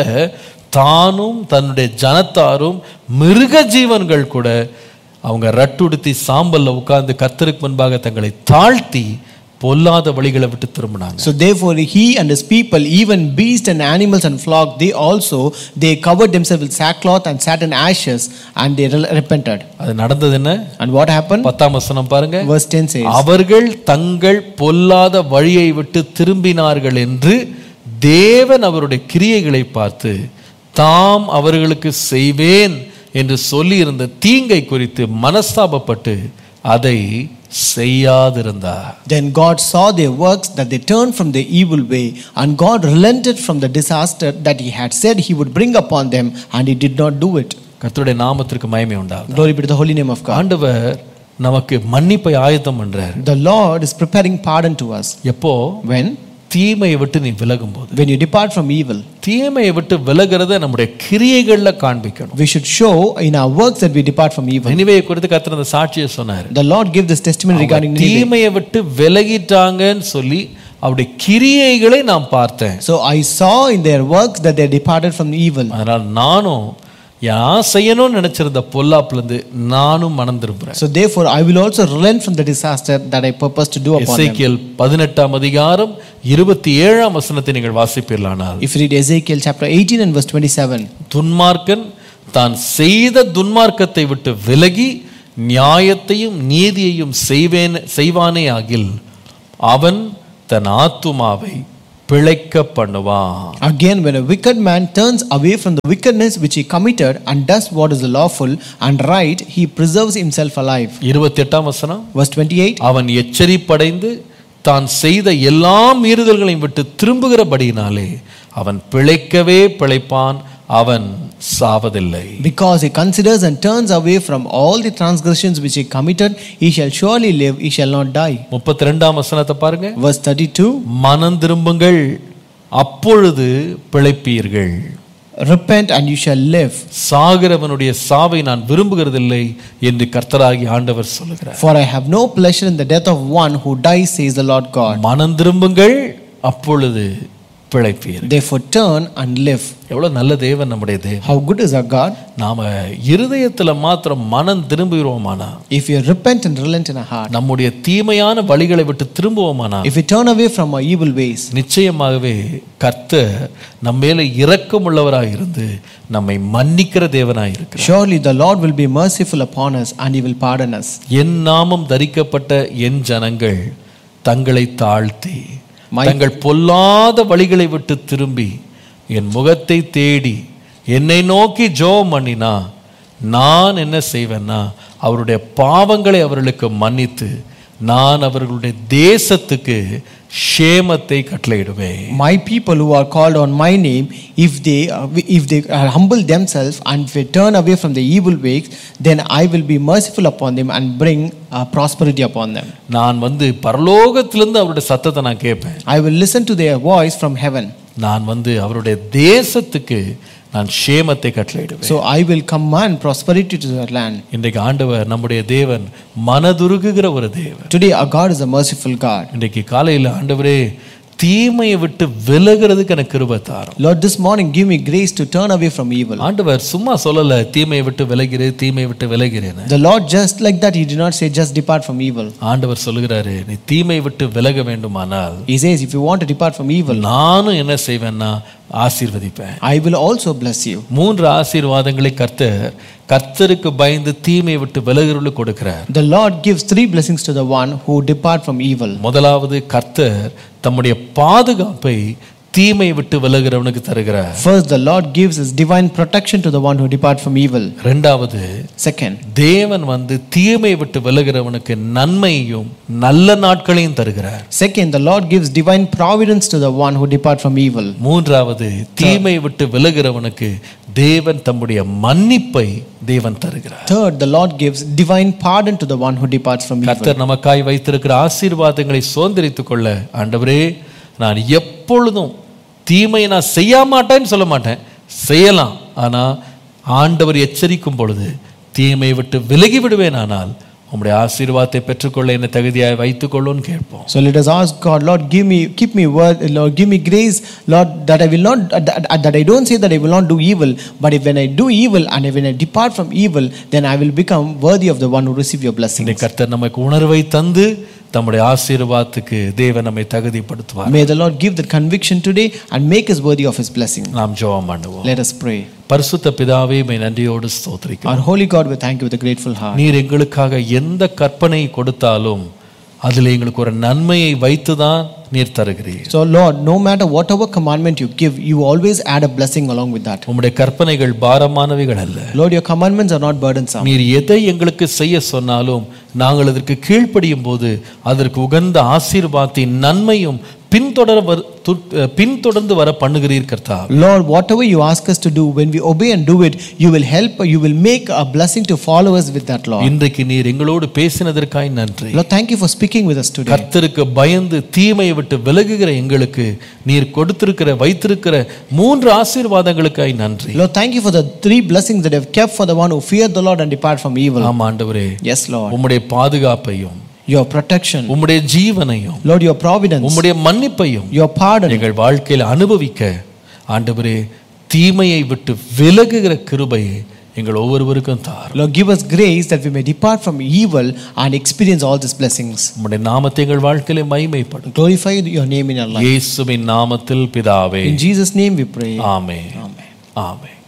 தானும் தன்னுடைய ஜனத்தாரும் மிருக ஜீவன்கள் கூட அவங்க ரட்டுடுத்தி சாம்பல்ல உட்கார்ந்து கத்தருக்கு முன்பாக தங்களை தாழ்த்தி பொல்லாத வழிகளை விட்டு திரும்பினாங்க So therefore he and his people, even beasts and animals and flock, they also they covered themselves with sackcloth and sat in ashes, and they re- repented. அது நடந்தது என்ன And what happened? பத்தாம் வசனம் பாருங்க Verse 10 says, அவர்கள் தங்கள் பொல்லாத வழியை விட்டு திரும்பினார்கள் என்று தேவன் அவருடைய கிரியைகளை பார்த்து தாம் அவர்களுக்கு செய்வேன் என்று சொல்லியிருந்த தீங்கை குறித்து மனஸ்தாபப்பட்டு அதை செய்யாதிருந்தார் Then God saw their works that they turned from their evil way, and God relented from the disaster that He had said He would bring upon them, and He did not do it. கர்த்தருடைய நாமத்திற்கு மகிமை உண்டாகும் Glory be to the holy name of God. ஆண்டவர் நமக்கு மன்னிப்பை ஆயத்தம் பண்றார் The Lord is preparing pardon to us. எப்போ When? தீமையை விட்டு நீ விலகும் போது When you depart from evil. தீமையை விட்டு விலகிறத நம்முடைய கிரியைகள்ல காண்பிக்கணும் We should show in our works that we depart from evil. நினைவையை குறித்து கர்த்தர் அந்த சாட்சியை சொன்னார் The Lord gave this testimony regarding Nineveh. தீமையை விட்டு விலகிட்டாங்கன்னு சொல்லி அவருடைய கிரியைகளை நான் பார்த்தேன் So I saw in their works that they departed from evil. அதனால் நானும் நான் செய்யணும்னு நினைச்சிருந்த பொல்லாப்புல இருந்து நானும் மனம் திரும்புறேன் So therefore I will also relent from the disaster that I purpose to do upon them. எசேக்கியேல் பதினெட்டாம் அதிகாரம் இருபத்தி ஏழாம் வசனத்தை நீங்கள் வாசிப்பீர்களானால் If you read Ezekiel chapter 18 and verse 27, துன்மார்க்கன் தான் செய்த துன்மார்க்கத்தை விட்டு விலகி நியாயத்தையும் நீதியையும் செய்வேன் செய்வானே ஆகில் அவன் தன் ஆத்துமாவை பிழைக்க பண்ணுவான் Again, when a wicked man turns away from the wickedness which he committed and does what is lawful and right, he preserves himself alive. இருபத்தி எட்டாம் வசனம் Verse 28 அவன் எச்சரிப்படைந்து தான் செய்த எல்லா மீறுதல்களையும் விட்டு திரும்புகிறபடியினாலே அவன் பிழைக்கவே பிழைப்பான் அவன் சாவதில்லை Because he considers and turns away from all the transgressions which he committed, he shall surely live, he shall not die. முப்பத்தி ரெண்டாம் வசனத்தை பாருங்க Verse 32 மனம் திரும்புங்கள் அப்பொழுது பிழைப்பீர்கள் Repent and you shall live. சாகிறவனுடைய சாவை நான் விரும்புகிறதில்லை என்று கர்த்தராகி ஆண்டவர் சொல்லுகிறார் For I have no pleasure in the death of one who dies, says the Lord God. மனம் திரும்புங்கள் அப்பொழுது பிழைப்பீர்கள் Therefore turn and live. எவ்வளவு நல்ல தேவன் நம்முடைய தேவன் How good is our God? நாம இருதயத்துல மாத்திரம் மனம் திரும்புகிறோமானா If you repent and relent in our heart, நம்முடைய தீமையான வழிகளை விட்டு திரும்புவோமானா if we turn away from our evil ways, நிச்சயமாகவே கர்த்தர் நம்ம மேல இரக்கமுள்ளவராய் இருந்து நம்மை மன்னிக்கிற தேவனாய் இருக்கிறார் surely the Lord will be merciful upon us and he will pardon us. என் நாமம் தரிக்கப்பட்ட என் ஜனங்கள் தங்களை தாழ்த்தி My- தங்கள் பொல்லாத வழிகளை விட்டு திரும்பி என் முகத்தை தேடி என்னை நோக்கி ஜோம் பண்ணினா நான் என்ன செய்வேன்னா அவருடைய பாவங்களை அவர்களுக்கு மன்னித்து நான் அவர்களுடைய தேசத்துக்கு ஷேமத்தை கட்டளையிடுவேன் My people who are called on my name, if they if they uh, humble themselves and if they turn away from the evil ways, then I will be merciful upon them and bring uh, prosperity upon them. நான் வந்து பரலோகத்திலிருந்து அவருடைய சத்தத்தை நான் கேட்பேன் I will listen to their voice from heaven. நான் வந்து அவருடைய தேசத்துக்கு நான் ஷேமத்தை கட்டளையிடுவேன் So I will command prosperity to their land. இன்றைக்கு ஆண்டவர் நம்முடைய தேவன் மனதுருகுகிற ஒரு தேவன் Today our God is a merciful God. இன்றைக்கு காலையில் ஆண்டவரே தீமையை விட்டு விலகிறதுக்கு எனக்கு கிருபை தாரும் Lord, this morning give me grace to turn away from evil. ஆண்டவர் சும்மா சொல்லல தீமையை விட்டு விலகிறேன் தீமையை விட்டு விலகிறேன்னு The Lord, just like that, He did not say, just depart from evil. ஆண்டவர் சொல்லுகிறாரு நீ தீமையை விட்டு விலக வேண்டுமானால் He says, if you want to depart from evil, நானும் என்ன செய்வேன்னா ஆசீர்வதிப்பேன் I will also bless you. மூன்று ஆசீர்வாதங்களை கர்த்தர் கர்த்தருக்கு பயந்து தீமையை விட்டு விலகிறவர்களுக்கு கொடுக்கிறார் The Lord gives three blessings to the one who depart from evil. முதலாவது கர்த்தர் தம்முடைய பாதுகாப்பை தீமையை விட்டு விலகிறவனுக்கு தருகிறார் First, the Lord gives His divine protection to the one who depart from evil. ரெண்டாவது Second, தேவன் வந்து தீமையை விட்டு விலகிறவனுக்கு நன்மையையும் நல்ல நாட்களையும் தருகிறார் second, the Lord gives divine providence to the one who depart from evil. மூன்றாவது தீமையை விட்டு விலகிறவனுக்கு தேவன் தம்முடைய மன்னிப்பை தேவன் தருகிறார் Third, the Lord gives divine pardon to the one who departs from evil. கர்த்தர் நமக்காய் வைத்திருக்கிற ஆசீர்வாதங்களை சுதந்திரித்துக் கொள்ள ஆண்டவரே நான் எப்பொழுதும் தீமையை நான் செய்ய மாட்டேன்னு சொல்ல மாட்டேன் செய்யலாம் ஆனா ஆண்டவர் எச்சரிக்கும் பொழுது தீமையை விட்டு விலகி விடுவேன் ஆனால் உம்முடைய ஆசீர்வாதத்தை பெற்றுக்கொள்ள என்னை தகுதியாய் வைத்துக் கொள்ளுன்னு கேட்போம் So let us ask God, Lord, give me, keep me word, Lord, give me grace, Lord, that I will not, that, that I don't say that I will not do evil, but if when I do evil and when I depart from evil, then I will become worthy of the one who receive your blessings. இந்த கர்த்தர் நமக்கு உணர்வை தந்து தம்முடைய ஆசீர்வாதத்துக்கு தேவன் நம்மை தகுதிப்படுத்துவார் May the Lord give that conviction today and make us worthy of his blessing. நாம் ஜெபம் பண்ணுவோம் Let us pray. பரிசுத்த பிதாவே மை நன்றியோடு ஸ்தோத்திரிக்கிறோம் Our holy God, we thank you with a grateful heart. நீர் எங்களுக்காக எந்த கற்பனை கொடுத்தாலும் அதில் எங்களுக்கு ஒரு நன்மையை வைத்துதான் நீர் தருகிறீர் So, Lord, no matter whatever commandment you give, you always add a blessing along with that. உம்முடைய கற்பனைகள் பாரமானவைகள் அல்ல Lord, your commandments are not burdensome. நீர் எதை எங்களுக்கு செய்ய சொன்னாலும் நாங்கள் அதற்கு கீழ்ப்படியும் போது அதற்கு உகந்த ஆசீர்வாதத்தின் நன்மையும் பின்தொடர வரு- து- பின்தொடர்ந்து வர பண்ணுகிறீர் கர்த்தா Lord, whatever you ask us to do, when we obey and do it, you will help, you will make a blessing to follow us with that, Lord. இன்றைக்கு நீர் எங்களோடு பேசினதற்காய் நன்றி Lord, thank you for speaking with us today. கர்த்தருக்கு பயந்து தீமையை விட்டு விலகுகிற எங்களுக்கு நீர் கொடுத்திருக்கிற வைத்திருக்கிற மூன்று ஆசீர்வாதங்களுக்காய் நன்றி Lord, thank you for the three blessings that you have kept for the one who feared the Lord and depart from evil. ஆம் ஆண்டவரே Yes, Lord. உம்முடைய பாதுகாப்பையும் Your protection, உம்முடைய ஜீவனையும் Lord, your providence, உம்முடைய மன்னிப்பையும் your pardon. எங்கள் வாழ்க்கையில் அனுபவிக்க ஆண்டவரே தீமையை விட்டு விலகுகிற கிருபையை எங்கள் ஒவ்வொருவருக்கும் தார் Lord, give us grace that we may depart from evil and experience all these blessings. உம்முடைய நாமத்தை எங்கள் வாழ்க்கையில மகிமைப்படும் Glorify your name in our life. இயேசுவின் நாமத்தில் பிதாவே In Jesus' name we pray. ஆமே Amen. ஆமே